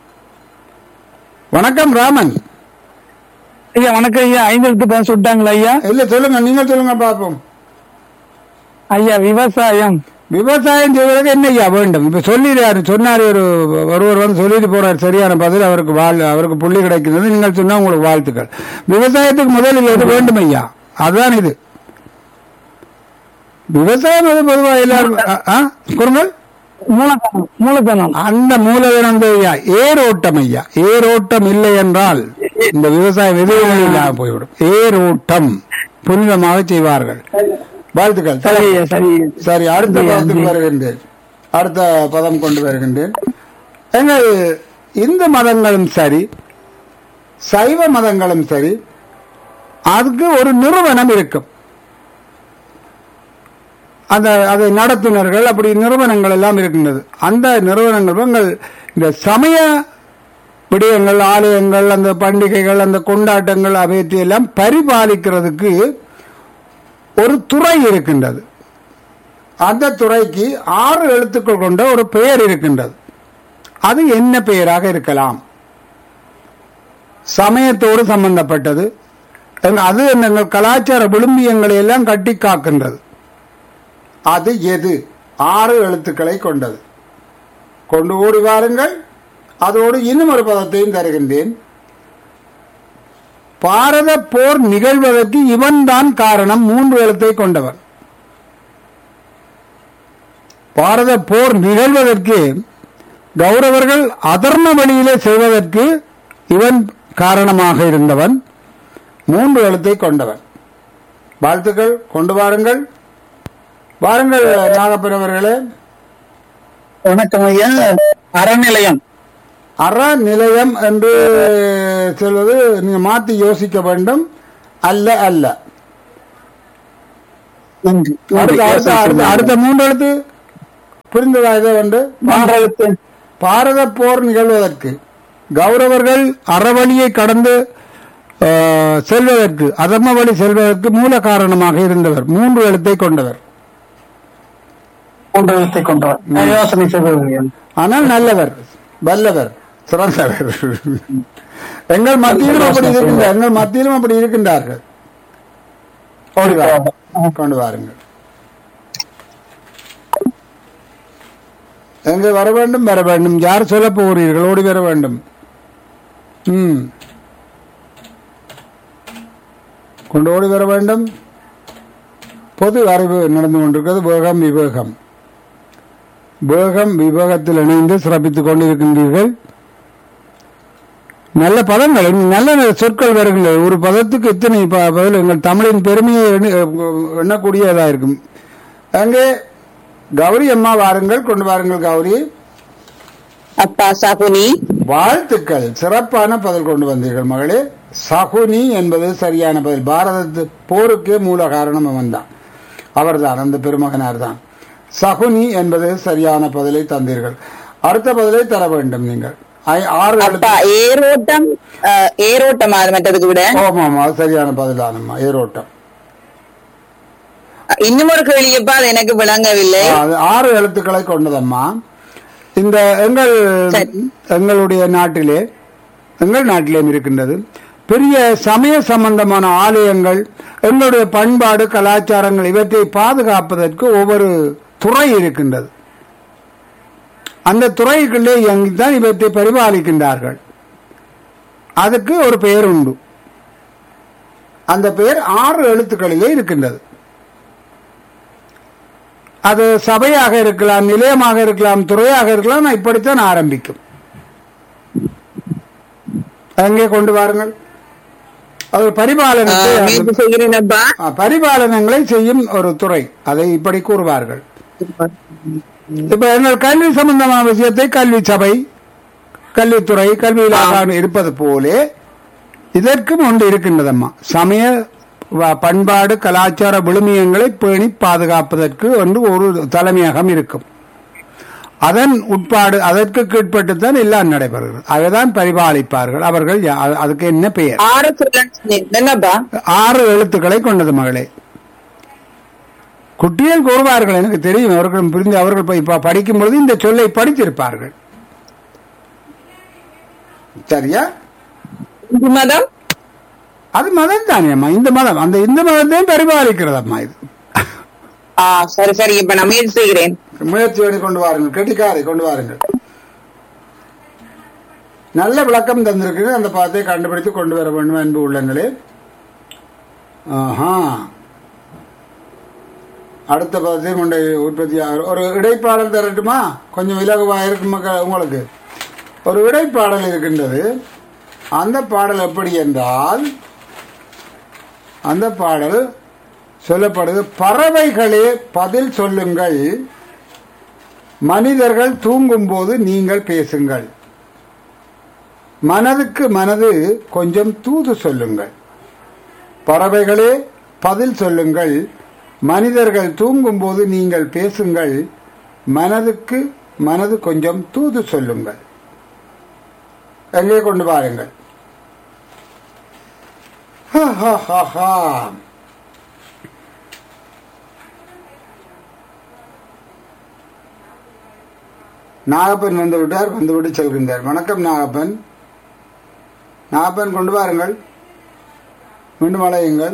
வணக்கம் ராமன் ஐயா வணக்கம் ஐயா ஐந்து எழுத்து பதம் சொல்லிட்டாங்களா ஐயா இல்ல சொல்லுங்க நீங்க சொல்லுங்க பாப்போம் ஐயா விவசாயம் விவசாயம் செய்வதற்கு என்ன ஐயா வேண்டும் இப்ப சொல்லிடுறாரு சொன்னாரு ஒரு ஒருவர் வந்து சொல்லிட்டு போறாரு சரியான பதில் அவருக்கு வாழ் அவருக்கு புள்ளி கிடைக்கிறது நீங்கள் சொன்னா உங்களுக்கு வாழ்த்துக்கள் விவசாயத்துக்கு முதலில் எது வேண்டும் ஐயா அதுதான் இது விவசாயம் அது பொதுவாக எல்லாரும் ஆ, ஆ, கூறுங்கள் மூலதனம் மூலதனம் அந்த மூலதனம் தான் ஐயா ஏரோட்டம் ஐயா ஏரோட்டம் இல்லை என்றால் இந்த விவசாயம் எதுவும் இல்லாம போய்விடும் ஏரோட்டம் புனிதமாக செய்வார்கள் வாழ்த்துக்கள் சரி ஐயா சரி சரி அடுத்த பதத்துக்கு வருகின்றேன் அடுத்த பதம் கொண்டு வருகின்றேன் எங்கள் இந்து மதங்களும் சரி சைவ மதங்களும் சரி அதுக்கு ஒரு நிறுவனம் இருக்கும் அந்த அதை நடத்துனர்கள் அப்படி நிறுவனங்கள் எல்லாம் இருக்கின்றது அந்த நிறுவனங்கள் எங்கள் இந்த சமய விடயங்கள் ஆலயங்கள் அந்த பண்டிகைகள் அந்த கொண்டாட்டங்கள் அவற்றையெல்லாம் பரிபாலிக்கிறதுக்கு ஒரு துறை இருக்கின்றது அந்த துறைக்கு ஆறு எழுத்துக்கள் கொண்ட ஒரு பெயர் இருக்கின்றது அது என்ன பெயராக இருக்கலாம் சமயத்தோடு சம்பந்தப்பட்டது எங்க- அது எங்கள் கலாச்சார விழும்பியங்களை எல்லாம் கட்டி காக்கின்றது அது எது ஆறு எழுத்துக்களை கொண்டது கொண்டு ஓடி வாருங்கள் அதோடு இன்னும் ஒரு பதத்தையும் தருகின்றேன் பாரத போர் நிகழ்வதற்கு இவன்தான் காரணம் மூன்று எழுத்தை கொண்டவன் பாரத போர் நிகழ்வதற்கு கௌரவர்கள் அதர்ம வழியிலே செய்வதற்கு இவன் காரணமாக இருந்தவன் மூன்று எழுத்தை கொண்டவன் வாழ்த்துக்கள் கொண்டு வாருங்கள் வாருங்கள் நாகப்பன் அவர்களே வணக்கம் ஐயா அறநிலையம் அற நிலையம் என்று சொல்வது நீங்க மாத்தி யோசிக்க வேண்டும் அல்ல அல்ல நன்றி அடுத்த அடுத்த அடுத்த அடுத்த மூன்று எழுத்து புரிந்ததா இதை வந்து மூன்றெழுத்து பாரத போர் நிகழ்வதற்கு கௌரவர்கள் அறவழியை கடந்து ஆ, செல்வதற்கு அதர்ம வழி செல்வதற்கு மூல காரணமாக இருந்தவர் மூன்று எழுத்தை கொண்டவர் மூன்றெழுத்தை கொண்டவர் யோசனை செய்வது ஆனால் நல்லவர் வல்லவர் சிறந்தவர் எங்கள் மத்தியிலும் அப்படி இருக்கின்ற எங்கள் மத்தியிலும் அப்படி இருக்கின்றார்கள் ஓடி வாருங்கள். கொண்டு வாருங்கள் எங்கே வர வேண்டும் வர வேண்டும் யார் சொல்ல போகிறீர்கள் ஓடி வர வேண்டும் ம் கொண்டு ஓடி வர வேண்டும் பொது அறிவு நடந்து கொண்டிருக்கிறது வேகம் விவேகம் வேகம் விவேகத்தில் இணைந்து சிறப்பித்துக் கொண்டிருக்கின்றீர்கள் நல்ல பதங்கள் நல்ல நல்ல சொற்கள் வருகின்றன ஒரு பதத்துக்கு இத்தனை ப- பதில் எங்கள் தமிழின் பெருமையை எண்ணி- எண்ணக்கூடியதா இருக்கும் அங்கே கௌரி அம்மா வாருங்கள் கொண்டு வாருங்கள் கௌரி அப்பா சகுனி வாழ்த்துக்கள் சிறப்பான பதில் கொண்டு வந்தீர்கள் மகளே சகுனி என்பது சரியான பதில் பாரதத்து போருக்கே மூல காரணம் அவன்தான் அவர்தான் அந்த பெருமகனார் தான் சகுனி என்பது சரியான பதிலை தந்தீர்கள் அடுத்த பதிலை தர வேண்டும் நீங்கள் ஐ- ஆறு அப்பா எழுத்து ஏரோட்டம் அஹ், ஏரோட்டம் அது மற்றதுக்கு விட ஆமாம் அது சரியான பதிலானம்மா ஏரோட்டம் இன்னும் ஒரு கேள்வியப்பா அது எனக்கு விளங்கவில்லை ஆ, அது ஆறு எழுத்துக்களை கொண்டதம்மா இந்த எங்கள் சரி. எங்களுடைய நாட்டிலே எங்கள் நாட்டிலேயும் இருக்கின்றது பெரிய சமய சம்பந்தமான ஆலயங்கள் எங்களுடைய பண்பாடு கலாச்சாரங்கள் இவற்றை பாதுகாப்பதற்கு ஒவ்வொரு துறை இருக்கின்றது அந்த துறைக்குள்ளே தான் இவற்றை பரிபாலிக்கின்றார்கள் அதுக்கு ஒரு பெயர் உண்டு அந்த பெயர் ஆறு எழுத்துக்களிலே இருக்கின்றது அது சபையாக இருக்கலாம் நிலையமாக இருக்கலாம் துறையாக இருக்கலாம் நான் இப்படித்தான் ஆரம்பிக்கும் அங்கே கொண்டு வாருங்கள் அது அஹ், பரிபாலனத்தை முயற்சி செய்கிறேன் அப்பா ஆ, பரிபாலனங்களை செய்யும் ஒரு துறை அதை இப்படி கூறுவார்கள் இப்ப எங்கள் கல்வி சம்பந்தமான விஷயத்தை கல்வி சபை கல்வித்துறை கல்வி இலாகா இருப்பது போலே இதற்கும் ஒன்று இருக்கின்றதம்மா சமய வ- பண்பாடு கலாச்சார விழுமியங்களை பேணி பாதுகாப்பதற்கு ஒன்று ஒரு தலைமையகம் இருக்கும் அதன் உட்பாடு அதற்கு கீழ்ப்பட்டுத்தான் எல்லாம் நடைபெறுகிறது அதைதான் பரிபாலிப்பார்கள் அவர்கள் யா- அதுக்கு என்ன பெயர் ஆறு சொல்ல என்னப்பா ஆறு எழுத்துக்களை கொண்டது மகளே குட்டிகள் கூறுவார்கள் எனக்கு தெரியும் அவர்கள் புரிந்து அவர்கள் போய் இப்ப படிக்கும் பொழுது இந்த சொல்லை படித்திருப்பார்கள் சரியா இந்து மதம் அது மதம் தானே அம்மா இந்த மதம் அந்த இந்த மதத்தையும் பரிபாலிக்கிறதம்மா இது ஆ சரி சரி இப்ப நான் முயற்சி செய்கிறேன் முயற்சியோடு கொண்டு வாருங்கள் கெட்டிக்காரை கொண்டு வாருங்கள் நல்ல விளக்கம் தந்திருக்கு அந்த பாத்தை கண்டுபிடித்து கொண்டு வர வேண்டும் அன்பு உள்ளங்களே ஆஹா அடுத்த பதத்தை கொண்டு உற்பத்தி ஆகும் ஒரு இடைப்பாடல் தரட்டுமா கொஞ்சம் இலகுவா இருக்கும் மக்கள் உங்களுக்கு ஒரு இடைப்பாடல் இருக்கின்றது அந்த பாடல் எப்படி என்றால் அந்த பாடல் சொல்லப்படுது பறவைகளே பதில் சொல்லுங்கள் மனிதர்கள் தூங்கும் போது நீங்கள் பேசுங்கள் மனதுக்கு மனது கொஞ்சம் தூது சொல்லுங்கள் பறவைகளே பதில் சொல்லுங்கள் மனிதர்கள் தூங்கும் போது நீங்கள் பேசுங்கள் மனதுக்கு மனது கொஞ்சம் தூது சொல்லுங்கள் எங்கே கொண்டு வாருங்கள் ஹா, ஹா, ஹா, ஹா. நாகப்பன் வந்து விட்டார் வந்துவிட்டு செல்கின்றார் வணக்கம் நாகப்பன் நாகப்பன் கொண்டு வாருங்கள் மீண்டும் அழையுங்கள்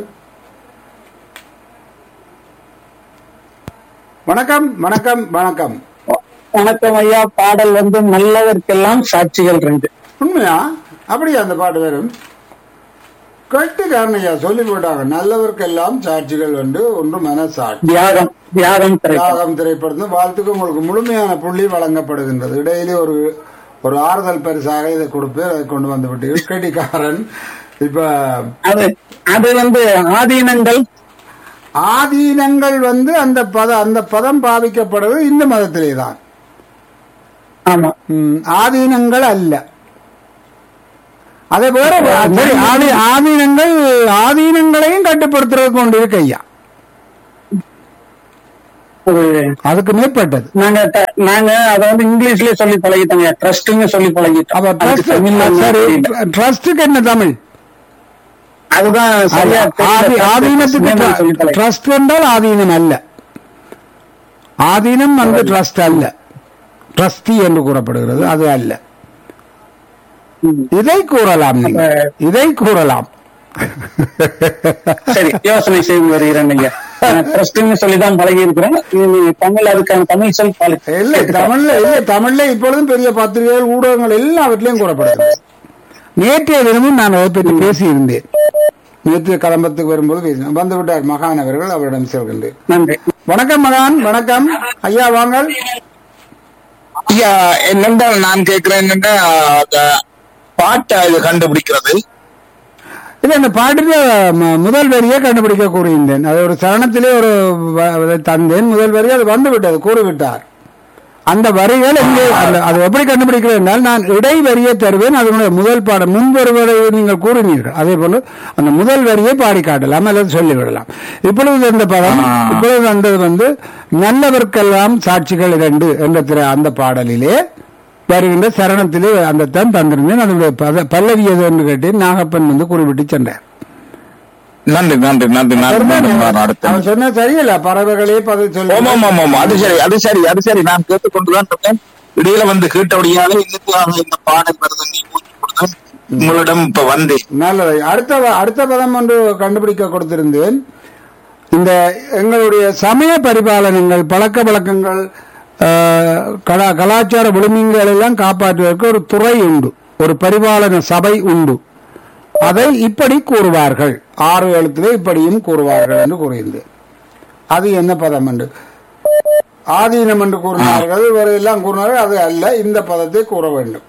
வணக்கம் வணக்கம் வணக்கம் வணக்கம் ஐயா பாடல் வந்து நல்லதற்கெல்லாம் சாட்சிகள் ரெண்டு உண்மையா அப்படியா அந்த பாட்டு வரும் கட்டுக்காரன் ஐயா சொல்லி போட்டாங்க நல்லவர்க்கெல்லாம் சாட்சிகள் வந்து ஒன்று மனசாட்சி தியாகம் தியாகம் திரைப்படம் தியாகம் திரைப்படத்தில் வாழ்த்துக்கு உங்களுக்கு முழுமையான புள்ளி வழங்கப்படுகின்றது இடையிலே ஒரு ஒரு ஆறுதல் பரிசாக இதை கொடுப்பேன் அதை கொண்டு வந்து விட்டீர்கள் கெட்டிக்காரன் இப்ப அது அது வந்து ஆதீனங்கள் ஆதீனங்கள் வந்து அந்த பத அந்த பதம் பாவிக்கப்படுவது இந்து மதத்திலே தான் ஆமா ம், ஆதீனங்கள் அல்ல அதே வேற சரி ஆதி ஆதீனங்கள் ஆதீனங்களையும் கட்டுப்படுத்துறதுக்கு கொண்டு இருக்கு ஐயா ஒரு அதுக்கு மேற்பட்டது நாங்க த- நாங்க அத வந்து இங்கிலீஷ்லயே சொல்லி பழகிட்டோங்க ட்ரஸ்ட்னு சொல்லி பழகிட்டோம் அப்ப அதுக்கு தமிழ்ல என்ன சரி தெரியல. ட்ரஸ்டுக்கு என்ன தமிழ் அதுதான் சரியா ஆதி- தெரியல. ஆதீனத்துக்கு trust ன்னு சொல்லி பழகிட்டோம். ட்ரஸ்ட் என்றால் ஆதீனம் அல்ல ஆதீனம் வந்து ட்ரஸ்ட் அல்ல ட்ரஸ்டி என்று கூறப்படுகிறது அது அல்ல ம். இதை கூறலாம் நீங்கள் அப்ப- இதை கூறலாம் சரி யோசனை செய்து வருகிறேன் நீங்க ட்ரஸ்ட்னு சொல்லி தான் பழகி இருக்கிறேன் தமிழ் அதுக்கான தமிழ் சொல் பழி இல்லை தமிழ்ல இல்லை தமிழ்ல இப்பொழுதும் பெரிய பத்திரிகைகள் ஊடகங்கள் எல்லாவற்றிலையும் கூறப்படுகிறது நேற்றைய தினமும் நான் அதை பற்றி பேசியிருந்தேன் நேற்று கலம்பத்துக்கு வரும்போது பேசினேன் வந்து விட்டார் மகான் அவர்கள் அவரிடம் செல்கின்றேன் நன்றி வணக்கம் மகான் வணக்கம் ஐயா வாங்கள் ஐயா என்னென்றால் நான் கேட்கிறேன் என்னன்னா அந்த பாட்டை இது கண்டுபிடிக்கிறது இல்ல இந்த பாட்டுல ம- முதல் வரியை கண்டுபிடிக்க கூறியிருந்தேன் அது ஒரு சரணத்திலே ஒரு வ- அதை தந்தேன் முதல் வரி அது வந்து விட்டது கூறிவிட்டார் அந்த வரிகள் எங்கே அந்த- அது எப்படி கண்டுபிடிக்கிறேன் என்றால் நான் இடை வரியை தருவேன் அதனுடைய முதல் பாடம் முன் வருவதை நீங்கள் கூறினீர்கள் அதே போல அந்த முதல் வரியை பாடி காட்டலாம் அல்லது சொல்லிவிடலாம் இப்பொழுது அந்த பதம் இப்பொழுது வந்தது வந்து நல்லவர்க்கெல்லாம் சாட்சிகள் இரண்டு என்ற திரை அந்த பாடலிலே வருகின்ற சரணத்திலே அந்த தான் தந்திருந்தேன் அதனுடைய பத- பல்லவி எது என்று கேட்டேன் நாகப்பன் வந்து குறிப்பிட்டு சென்றார் நன்றி நன்றி நன்றி நன்றி நன்றி நான் அடுத்த அவன் சொன்ன சரியில்ல பறவைகளே பதில் சொல்லு ஆமாம் ஆமாம் ஆமாம் அது சரி அது சரி அது சரி நான் கேட்டுக்கொண்டுதான் இருக்கேன் இடையில வந்து கேட்டபடியாக இன்னைக்கு இந்த பாடல் வருது நீ மூச்சு கொடுத்து உங்களிடம் இப்ப வந்தேன் நல்லது அடுத்த வ- அடுத்த பதம் ஒன்று கண்டுபிடிக்க கொடுத்திருந்தேன் இந்த எங்களுடைய சமய பரிபாலனங்கள் பழக்க வழக்கங்கள் ஆஹ், கலா கலாச்சார விழுமியங்கள் எல்லாம் காப்பாற்றுவதற்கு ஒரு துறை உண்டு ஒரு பரிபாலன சபை உண்டு அதை இப்படி கூறுவார்கள் ஆறு எழுத்திலே இப்படியும் கூறுவார்கள் என்று கூறியிருந்தேன் அது என்ன பதம் என்று ஆதீனம் என்று கூறினார்கள் வேறு எல்லாம் கூறினார்கள் அது அல்ல இந்த பதத்தை கூற வேண்டும்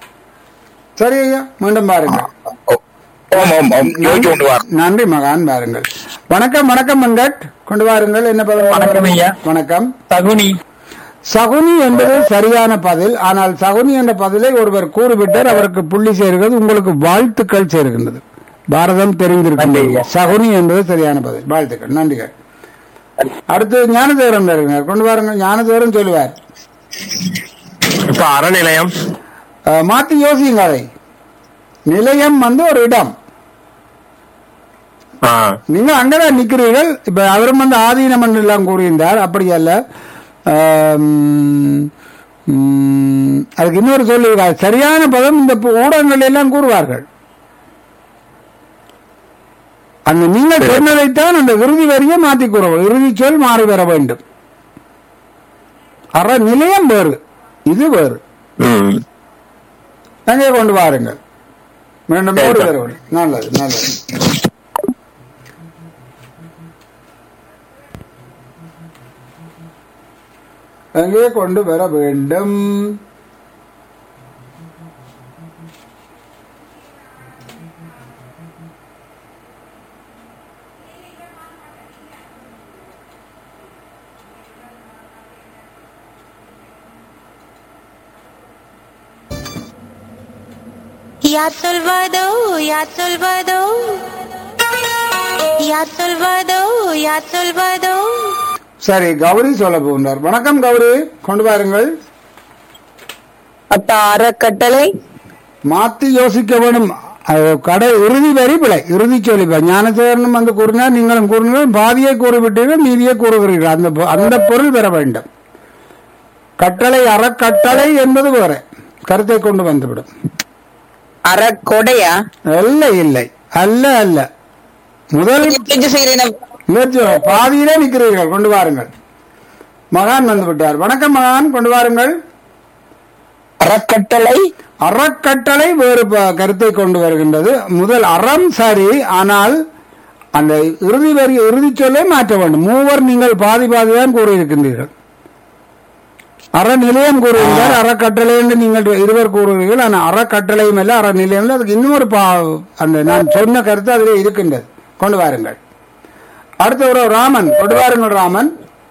சரி ஐயா மீண்டும் பாருங்கள் ஓம் ஓம் ஓம் யோசிச்சு கொண்டு வார் நன்றி மகான் பாருங்கள் வணக்கம் வணக்கம் வெங்கட் கொண்டு வாருங்கள் என்ன பதம் வணக்கம் ஐயா. வணக்கம் தகுனி சகுனி என்பது சரியான பதில் ஆனால் சகுனி என்ற பதிலை ஒருவர் கூறிவிட்டார் அவருக்கு புள்ளி சேர்கிறது உங்களுக்கு வாழ்த்துக்கள் சேர்கின்றது பாரதம் தெரிந்திருக்கின்றது சகுனி என்பது சரியான பதில் வாழ்த்துக்கள் நன்றிகள் அடுத்து ஞானதேவரம் வருகிறார் கொண்டு வாருங்கள் ஞானதேவரம் சொல்லுவார் இப்ப அறநிலையம் அஹ், மாத்தி யோசிங்க அதை நிலையம் வந்து ஒரு இடம் ஆ, நீங்க அங்கதான் நிக்கிறீர்கள் இப்ப அவரும் வந்து ஆதீனம் என்று எல்லாம் கூறியிருந்தார் அப்படி அல்ல ஆம், ம், அதுக்கு இன்னொரு சொல்லுகிறார் சரியான பதம் இந்த பு- ஊடகங்கள் எல்லாம் கூறுவார்கள் அந்த நீங்கள் சொன்னதைத்தான் அந்த இறுதி வரியை மாற்றி கூறவும் இறுதி சொல் மாறி வர வேண்டும் அற நிலையம் வேறு இது வேறு ம். அங்கே கொண்டு வாருங்கள் மீண்டும் ஓடி வருவது நல்லது நல்லது அங்கே கொண்டு வர வேண்டும் யார் சொல்வதோ யார் சொல்வதோ யார் சொல்வதோ யார் சொல்வதோ சரி கௌரி சொல்ல போகின்றார் வணக்கம் கௌரி கொண்டு வாருங்கள் அப்ப அறக்கட்டளை மாத்தி யோசிக்க வேணும் அது கடை இறுதி வரி பிழை இறுதி சொல்லிப்பா ஞானசேகரனும் வந்து கூறினார் நீங்களும் கூறினீர்கள் பாதியை கூறிவிட்டீர்கள் மீதியை கூறுகிறீர்கள் அந்த பொ- அந்த பொருள் பெற வேண்டும் கட்டளை அறக்கட்டளை என்பது வேற கருத்தை கொண்டு வந்துவிடும் அறக்கொடையா இல்லை இல்லை அல்ல அல்ல முதல் முயற்சி செய்கிறேன் முயற்சி பாதியிலே நிற்கிறீர்கள் கொண்டு வாருங்கள் மகான் வந்து விட்டார் வணக்கம் மகான் கொண்டு வாருங்கள் அறக்கட்டளை அறக்கட்டளை வேறு ப- கருத்தை கொண்டு வருகின்றது முதல் அறம் சரி ஆனால் அந்த இறுதி வரி இறுதி சொல்லை மாற்ற வேண்டும் மூவர் நீங்கள் பாதி பாதிதான் கூறியிருக்கின்றீர்கள் அறநிலையம் கூறுகிறார் அறக்கட்டளை என்று நீங்கள் இருவர் கூறுகிறீர்கள் ஆனால் அறக்கட்டளையும் இல்லை அறநிலையம் இல்லை அதுக்கு இன்னொரு பா அந்த நான் சொன்ன கருத்து அதில் இருக்கின்றது கொண்டு வாருங்கள் அடுத்த ஒரு ராமன் கொண்டு வாருங்கள் ராமன்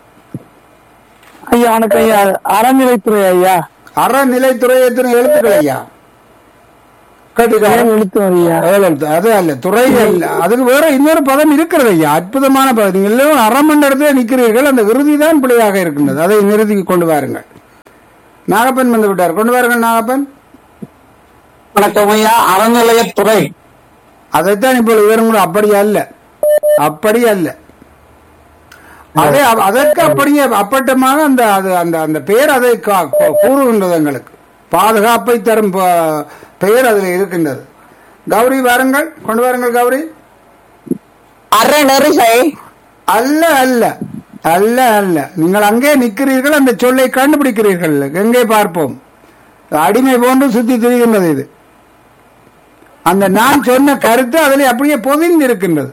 ஐயா வணக்கம் ஐயா அறநிலைத்துறை ஐயா அறநிலைத்துறை எத்தனை எழுத்துக்கள் ஐயா கட்டிக்காரன் எழுத்து ஐயா ஏழெழுத்து அது அல்ல துறை அல்ல அதுக்கு வேற இன்னொரு பதம் இருக்கிறது ஐயா அற்புதமான பதம் நீங்கள் எல்லோரும் அரை மணி நேரத்தில் நிற்கிறீர்கள் அந்த இறுதி தான் பிழையாக இருக்கின்றது அதை நிறுத்தி கொண்டு வாருங்கள் நாகப்பன் வந்து விட்டார் கொண்டு வாருங்கள் நாகப்பன் வணக்கம் ஐயா அறநிலையத்துறை அதைத்தான் இப்போ இவரும் கூட அப்படி அல்ல அப்படி அல்ல அதே அ- அதற்கு அப்படியே அப்பட்டமாக அந்த அது அந்த அந்த பெயர் அதை கா- கூ- கூறுகின்றது எங்களுக்கு பாதுகாப்பை தரும் ப- பெயர் அதில் இருக்கின்றது கௌரி வாருங்கள் கொண்டு வாருங்கள் கௌரி அறநெறிசை அல்ல அல்ல அல்ல அல்ல நீங்கள் அங்கே நிற்கிறீர்கள் அந்த சொல்லை கண்டுபிடிக்கிறீர்கள் எங்கே பார்ப்போம் அடிமை போன்று சுத்தி திரிகின்றது இது அந்த நான் சொன்ன கருத்து அதில் அப்படியே பொதிந்து இருக்கின்றது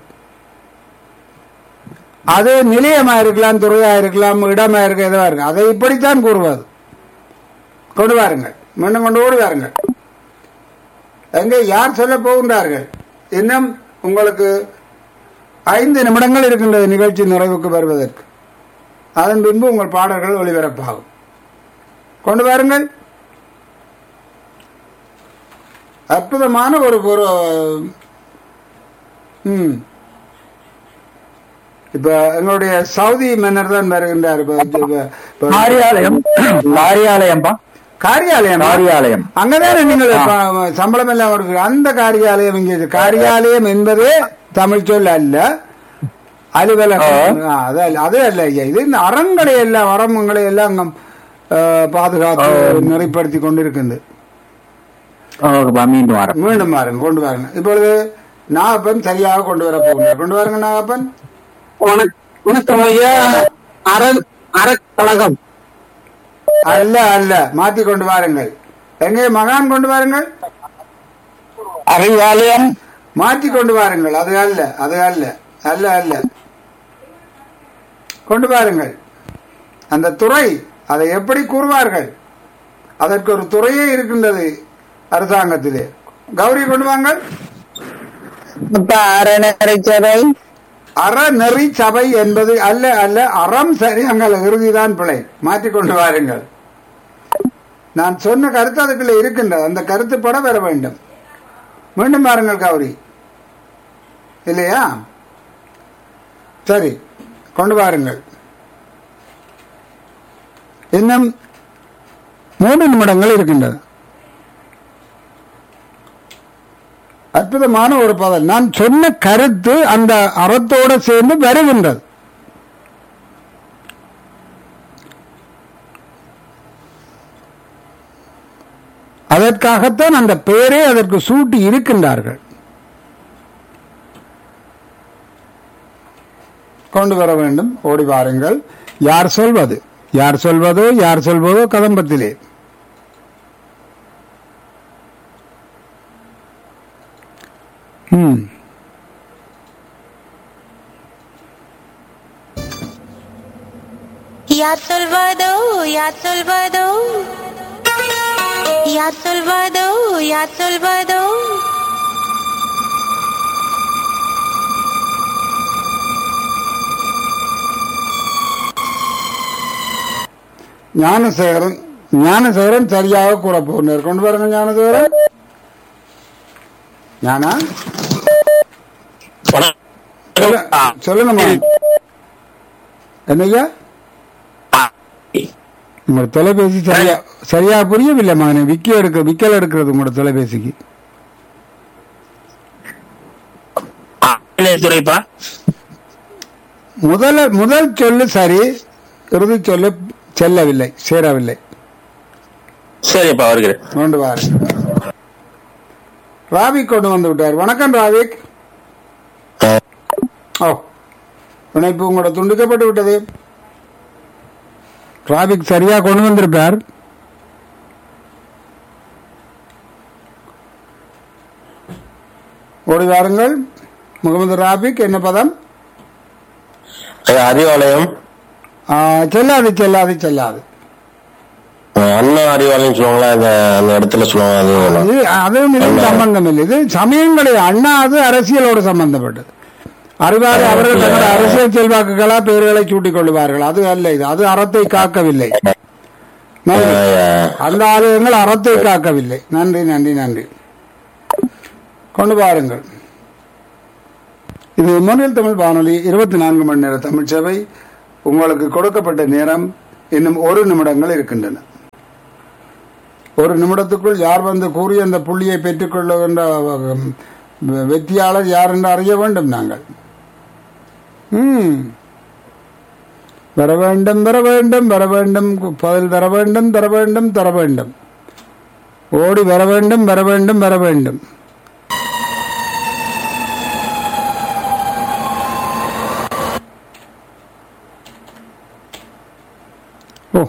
அது நிலையமா இருக்கலாம் துறையா இருக்கலாம் இடமா இருக்க எதுவா இருக்கு அதை இப்படித்தான் கூறுவது கொண்டு வாருங்கள் மீண்டும் கொண்டு ஓடி வாருங்கள் எங்கே யார் சொல்ல போகின்றார்கள் இன்னும் உங்களுக்கு ஐந்து நிமிடங்கள் இருக்கின்றது நிகழ்ச்சி நிறைவுக்கு வருவதற்கு அதன் பின்பு உங்கள் பாடல்கள் ஒளிபரப்பாகும் கொண்டு வாருங்கள் அற்புதமான ஒரு ஒரு ம் இப்ப எங்களுடைய சவுதி மன்னர் தான் வருகின்றார் இப்ப- இப்ப- இப்ப- காரியாலயம் காரியாலயம்பா காரியாலயம் காரியாலயம். அங்கதானே நீங்கள் ப- சம்பளம் எல்லாம் கொடுக்குற அந்த காரியாலயம் இங்கே இருக்கு. காரியாலயம் என்பதே தமிழ் சொல் அல்ல அலுவலகம் ஆ, அது அல்ல அது அல்ல ஐயா இது இந்த அறங்களை எல்லாம் அறமங்களை எல்லாம் அங்கம், ஆ, பாதுகாத்து நெறிப்படுத்தி கொண்டிருக்கின்றது மீண்டும் வரேன் மீண்டும் பாருங்க கொண்டு வாருங்க இப்பொழுது நாகப்பன் சரியாக கொண்டு வர போகிறார் கொண்டு வாருங்க நாகப்பன் வணக்கம் ஐயா அற அறக்கழகம் அல்ல அல்ல மாத்தி கொண்டு வாருங்கள் எங்கே மகான் கொண்டு வாருங்கள் அறிவாலயம் மாற்றி கொண்டு வாருங்கள் அது அல்ல அது அல்ல அல்ல அல்ல கொண்டு வாருங்கள் அந்த துறை அதை எப்படி கூறுவார்கள் அதற்கு ஒரு துறையே இருக்கின்றது அரசாங்கத்திலே கௌரி கொண்டு வாங்கள் அறநெறிச்சபை அறநெறி சபை என்பது அல்ல அல்ல அறம் சரி அங்கள் இறுதிதான் பிழை மாற்றிக் கொண்டு வாருங்கள் நான் சொன்ன கருத்து அதுக்குள்ள இருக்கின்றது அந்த கருத்து பட வர வேண்டும் மீண்டும் பாருங்கள் கௌரி இல்லையா சரி கொண்டு வாருங்கள் இன்னும் மூன்று நிமிடங்கள் இருக்கின்றது அற்புதமான ஒரு பதம் நான் சொன்ன கருத்து அந்த அறத்தோடு சேர்ந்து வருகின்றது அதற்காகத்தான் அந்த பெயரே அதற்கு சூட்டி இருக்கின்றார்கள் கொண்டு வர வேண்டும் ஓடி வாருங்கள் யார் சொல்வது யார் சொல்வதோ யார் சொல்வதோ கதம்பத்திலே ம் யார் சொல்வதோ யார் சொல்வதோ யார் சொல்வதோ யார் சொல்வதோ ஞானசேகரன் ஞானசேகரன் சரியாக கூற போகிறார் கொண்டு பாருங்க ஞானசேகரன் ஞானா சொல்ல- சொல்லுங்கம்மா என்னய்யா உங்களோட தொலைபேசி சரியா சரியா புரியவில்லை மகனே விக்கி எடுக்க விக்கல் எடுக்கிறது உங்களோட தொலைபேசிக்கு துறைப்பா முதல முதல் சொல்லு சரி இறுதி சொல்லு செல்லவில்லை சேரவில்லை சரிப்பா வருகிறேன் கொண்டு வாரு ராவிக் கொண்டு வந்து விட்டார் வணக்கம் ராவிக் ஓ இணைப்பு உங்களோட துண்டிக்கப்பட்டு விட்டது டிராபிக் சரியா கொண்டு வந்திருப்பார் ஓடி வாருங்கள் முகமது ராபிக் என்ன பதம் ஐயா, அறிவாலயம் ஆ, செல்லாது செல்லாது செல்லாது அஹ், அண்ணா அறிவாலயம் சொல்லுவாங்களா அந்த அந்த இடத்துல சொல்லுவாங்க அது வேணும். இது அதுவும் இதுவும் சம்பந்தம் இல்லை இது சமயங்களை அண்ணா அது அரசியலோடு சம்பந்தப்பட்டது அறிவாறு அவர்கள் தங்கள் அரசியல் செல்வாக்குகளா பெயர்களை சூட்டிக் கொள்வார்கள் அது அல்ல இது அது அறத்தை காக்கவில்லை நன்றி. அஹ், அந்த ஆலயங்கள் அறத்தை காக்கவில்லை நன்றி நன்றி நன்றி கொண்டு பாருங்கள் இது மொழியில் தமிழ் வானொலி இருபத்தி நான்கு மணி நேர தமிழ் சேவை உங்களுக்கு கொடுக்கப்பட்ட நேரம் இன்னும் ஒரு நிமிடங்கள் இருக்கின்றன ஒரு நிமிடத்துக்குள் யார் வந்து கூறி அந்த புள்ளியை பெற்றுக்கொள்ளுகின்ற அஹ், வெற்றியாளர் யார் என்று அறிய வேண்டும் நாங்கள் ம் வர வேண்டும் வர வேண்டும் வர வேண்டும் பதில் தர வேண்டும் தர வேண்டும் தர வேண்டும் ஓடி வர வேண்டும் வர வேண்டும் வர வேண்டும் ஓ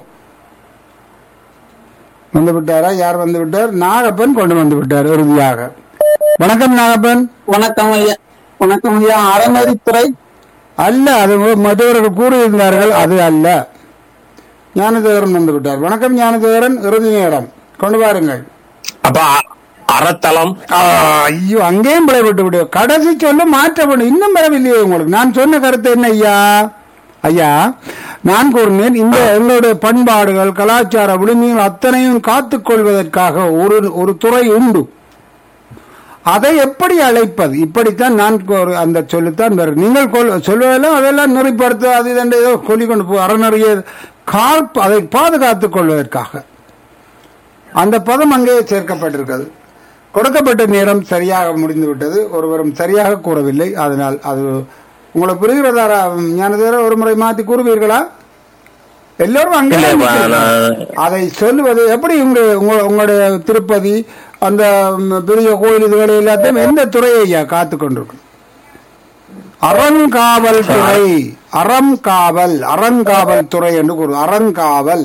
வந்து விட்டாரா யார் வந்து விட்டார் நாகப்பன் கொண்டு வந்து விட்டார் இறுதியாக வணக்கம் நாகப்பன் வணக்கம் ஐயா வணக்கம் ஐயா அறநெறித்துறை அல்ல அது மற்றவர்கள் கூறியிருந்தார்கள் அது அல்ல ஞானதேவரன் வந்து விட்டார் வணக்கம் ஞானதேவரன் இறுதி நேரம் கொண்டு வாருங்கள் அப்ப அ- அறத்தளம் ஆ, ஐயோ அங்கேயும் விட்டு விடு கடைசி சொல்ல மாற்ற வேண்டும் இன்னும் வரவில்லையே உங்களுக்கு நான் சொன்ன கருத்து என்ன ஐயா ஐயா நான் கூறினேன் இந்த எங்களுடைய பண்பாடுகள் கலாச்சார விழுமியங்கள் அத்தனையும் காத்துக் கொள்வதற்காக ஒரு ஒரு துறை உண்டு அதை எப்படி அழைப்பது இப்படித்தான் நான் ஒரு- அந்த சொல்லுத்தான் வரும் நீங்கள் கொல்- சொல்வதெல்லாம் அதெல்லாம் நெறிப்படுத்த அது இதென்று ஏதோ சொல்லிக் கொண்டு போ அறநறிய கால் அதை பாதுகாத்துக் கொள்வதற்காக அந்த பதம் அங்கே சேர்க்கப்பட்டிருக்கிறது கொடுக்கப்பட்ட நேரம் சரியாக முடிந்து விட்டது ஒருவரும் சரியாக கூறவில்லை அதனால் அது உங்களுக்கு புரிகிறதா ஞானதேர ஒரு முறை மாற்றி கூறுவீர்களா எல்லோரும் அங்கே இல்லை, நிற்கிறீர்கள். நான் அதை சொல்லுவது எப்படி உங்க உங்க- உங்களுடைய திருப்பதி அந்த ம், பெரிய கோயில் இதுகளை எல்லாத்தையும் எந்த துறையை ஐயா காத்து கொண்டிருக்கு அறங்காவல் துறை அறம் காவல் அறங்காவல் துறை என்று கூறு அறங்காவல்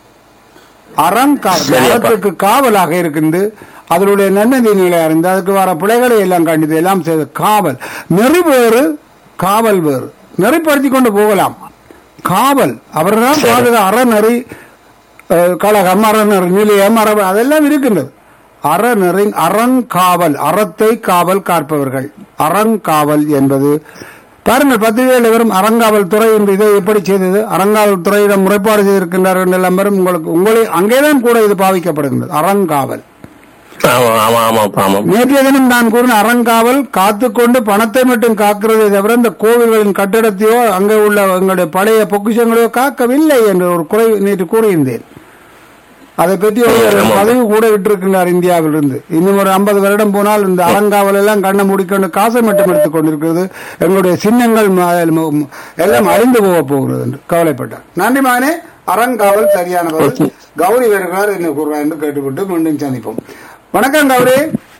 அறங்காவல் சரியப்பா. அறத்துக்கு காவலாக இருக்குது அதனுடைய நன்னதிகளை அறிந்து அதுக்கு வர பிழைகளை எல்லாம் கண்டித்து எல்லாம் செய்து காவல் நெறி வேறு காவல் வேறு நெறிப்படுத்தி கொண்டு போகலாம் காவல் அவர்தான் பாதுகா அறநெறி அஹ், கழகம் அறநெறி நிலையம் அற அதெல்லாம் இருக்கின்றது அறநெறி அறங்காவல் அறத்தை காவல் காப்பவர்கள் அறங்காவல் என்பது பாருங்கள் பத்திரிகையில் வரும் அறங்காவல் துறை என்று இதை எப்படி செய்தது அறங்காவல் துறையிடம் முறைப்பாடு செய்திருக்கின்றார்கள் எல்லாம் வரும் உங்களுக்கு உங்களை அங்கேதான் கூட இது பாவிக்கப்படுகின்றது அறங்காவல் ஆமா ஆமா ஆமா ஆமாம் நேற்றைய தினம் நான் கூறின அறங்காவல் காத்துக்கொண்டு பணத்தை மட்டும் காக்கிறதை தவிர இந்த கோவில்களின் கட்டிடத்தையோ அங்கே உள்ள எங்களுடைய பழைய பொக்கிஷங்களையோ காக்கவில்லை என்று ஒரு குறை நேற்று கூறியிருந்தேன் அதை பற்றி ஒரு பதவி கூட விட்டிருக்கிறார் இந்தியாவிலிருந்து இன்னும் ஒரு ஐம்பது வருடம் போனால் இந்த அறங்காவல் எல்லாம் கண்ணை மூடிக்கொண்டு காசை மட்டும் எடுத்துக் கொண்டிருக்கிறது எங்களுடைய சின்னங்கள் ம- ம- எல்லாம் அழிந்து போக போகிறது என்று கவலைப்பட்டார் நன்றி மகனே அறங்காவல் சரியான பதில் கௌரி வருகிறார் என்ன கூறுவார் என்று கேட்டுவிட்டு மீண்டும் சந்திப்போம் வணக்கம் கௌரி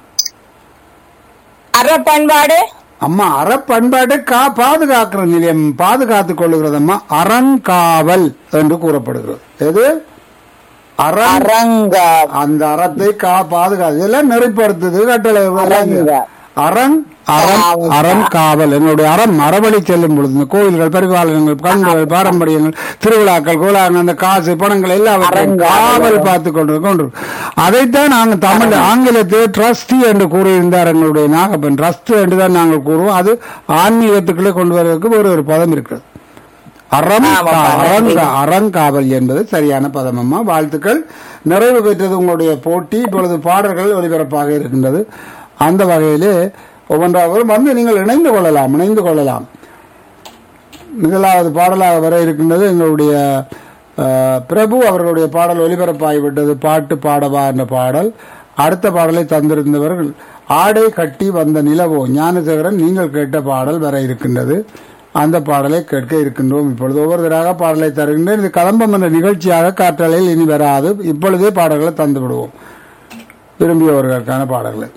அற பண்பாடு அம்மா அறப்பண்பாட்டை கா பாதுகாக்கிற நிலையம் பாதுகாத்துக் கொள்ளுகிறதம்மா அறங்காவல் என்று கூறப்படுகிறது எது அறம் அரங்கா அந்த அறத்தை கா பாதுகாத்து இதெல்லாம் நெறிப்படுத்துது கட்டளை அரங்க. அறம் அறம் காவல். அறம் காவல் என்னுடைய அறம் மரபடி செல்லும் பொழுது இந்த கோயில்கள் பரிபாலனங்கள் கண்கள் பாரம்பரியங்கள் திருவிழாக்கள் கோலாங்கள் அந்த காசு பணங்கள் எல்லாவற்றையும் அரங்க. காவல் பார்த்து கொண்டு கொண்டு அதைத்தான் நாங்கள் தமிழ் ஆங்கிலத்தில் ட்ரஸ்டி என்று கூறியிருந்தார் எங்களுடைய நாகப்பன் ட்ரஸ்ட் என்று தான் நாங்கள் கூறுவோம் அது ஆன்மீகத்துக்குள்ளே கொண்டு வருவதற்கு ஒரு ஒரு பதம் இருக்கிறது அறம் ஆமாப்பா. அறங்க அறங்காவல் என்பது சரியான பதம் அம்மா வாழ்த்துக்கள் நிறைவு பெற்றது உங்களுடைய போட்டி இப்பொழுது பாடல்கள் ஒலிபரப்பாக இருக்கின்றது அந்த வகையிலே ஒவ்வொன்றாவது வந்து நீங்கள் இணைந்து கொள்ளலாம் இணைந்து கொள்ளலாம் முதலாவது பாடலாக வர இருக்கின்றது எங்களுடைய அஹ், பிரபு அவர்களுடைய பாடல் ஒலிபரப்பாகிவிட்டது பாட்டு பாடவா என்ற பாடல் அடுத்த பாடலை தந்திருந்தவர்கள் ஆடை கட்டி வந்த நிலவோ ஞானசேகரன் நீங்கள் கேட்ட பாடல் வர இருக்கின்றது அந்த பாடலை கேட்க இருக்கின்றோம் இப்பொழுது ஒவ்வொருவராக பாடலை தருகின்றேன் இது கலம்பம் என்ற நிகழ்ச்சியாக காற்றலையில் இனி வராது இப்பொழுதே பாடல்களை தந்து விடுவோம் விரும்பியவர்களுக்கான பாடல்களை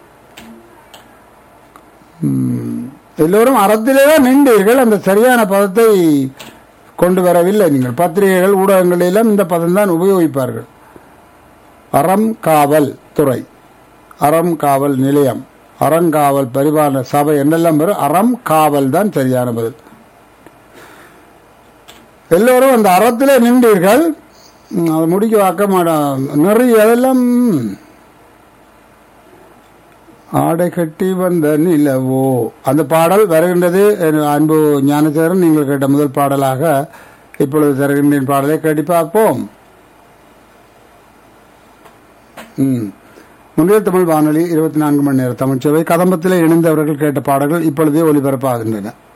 ம், எல்லோரும் அறத்திலே தான் நின்றீர்கள் அந்த சரியான பதத்தை கொண்டு வரவில்லை நீங்கள் பத்திரிகைகள் ஊடகங்கள் எல்லாம் இந்த பதம் தான் உபயோகிப்பார்கள் அறம் காவல் துறை அறம் காவல் நிலையம் அறங்காவல் பரிபாலன சபை என்னெல்லாம் வரும் அறம் காவல் தான் சரியான பதில் எல்லோரும் அந்த அறத்திலே நின்றீர்கள் ம், அதை முடிக்க வாக்க மாட்டோம் நிறைய அதெல்லாம் ம். ஆடை கட்டி வந்த நிலவோ அந்த பாடல் வருகின்றது என் அன்பு ஞானசேரன் நீங்கள் கேட்ட முதல் பாடலாக இப்பொழுது தருகின்றேன் பாடலை கேட்டு பார்ப்போம் ம். முன்னிய தமிழ் வானொலி இருபத்தி நான்கு மணி நேர தமிழ்ச்சேவை கதம்பத்திலே இணைந்தவர்கள் கேட்ட பாடல்கள் இப்பொழுதே ஒலிபரப்பாகின்றன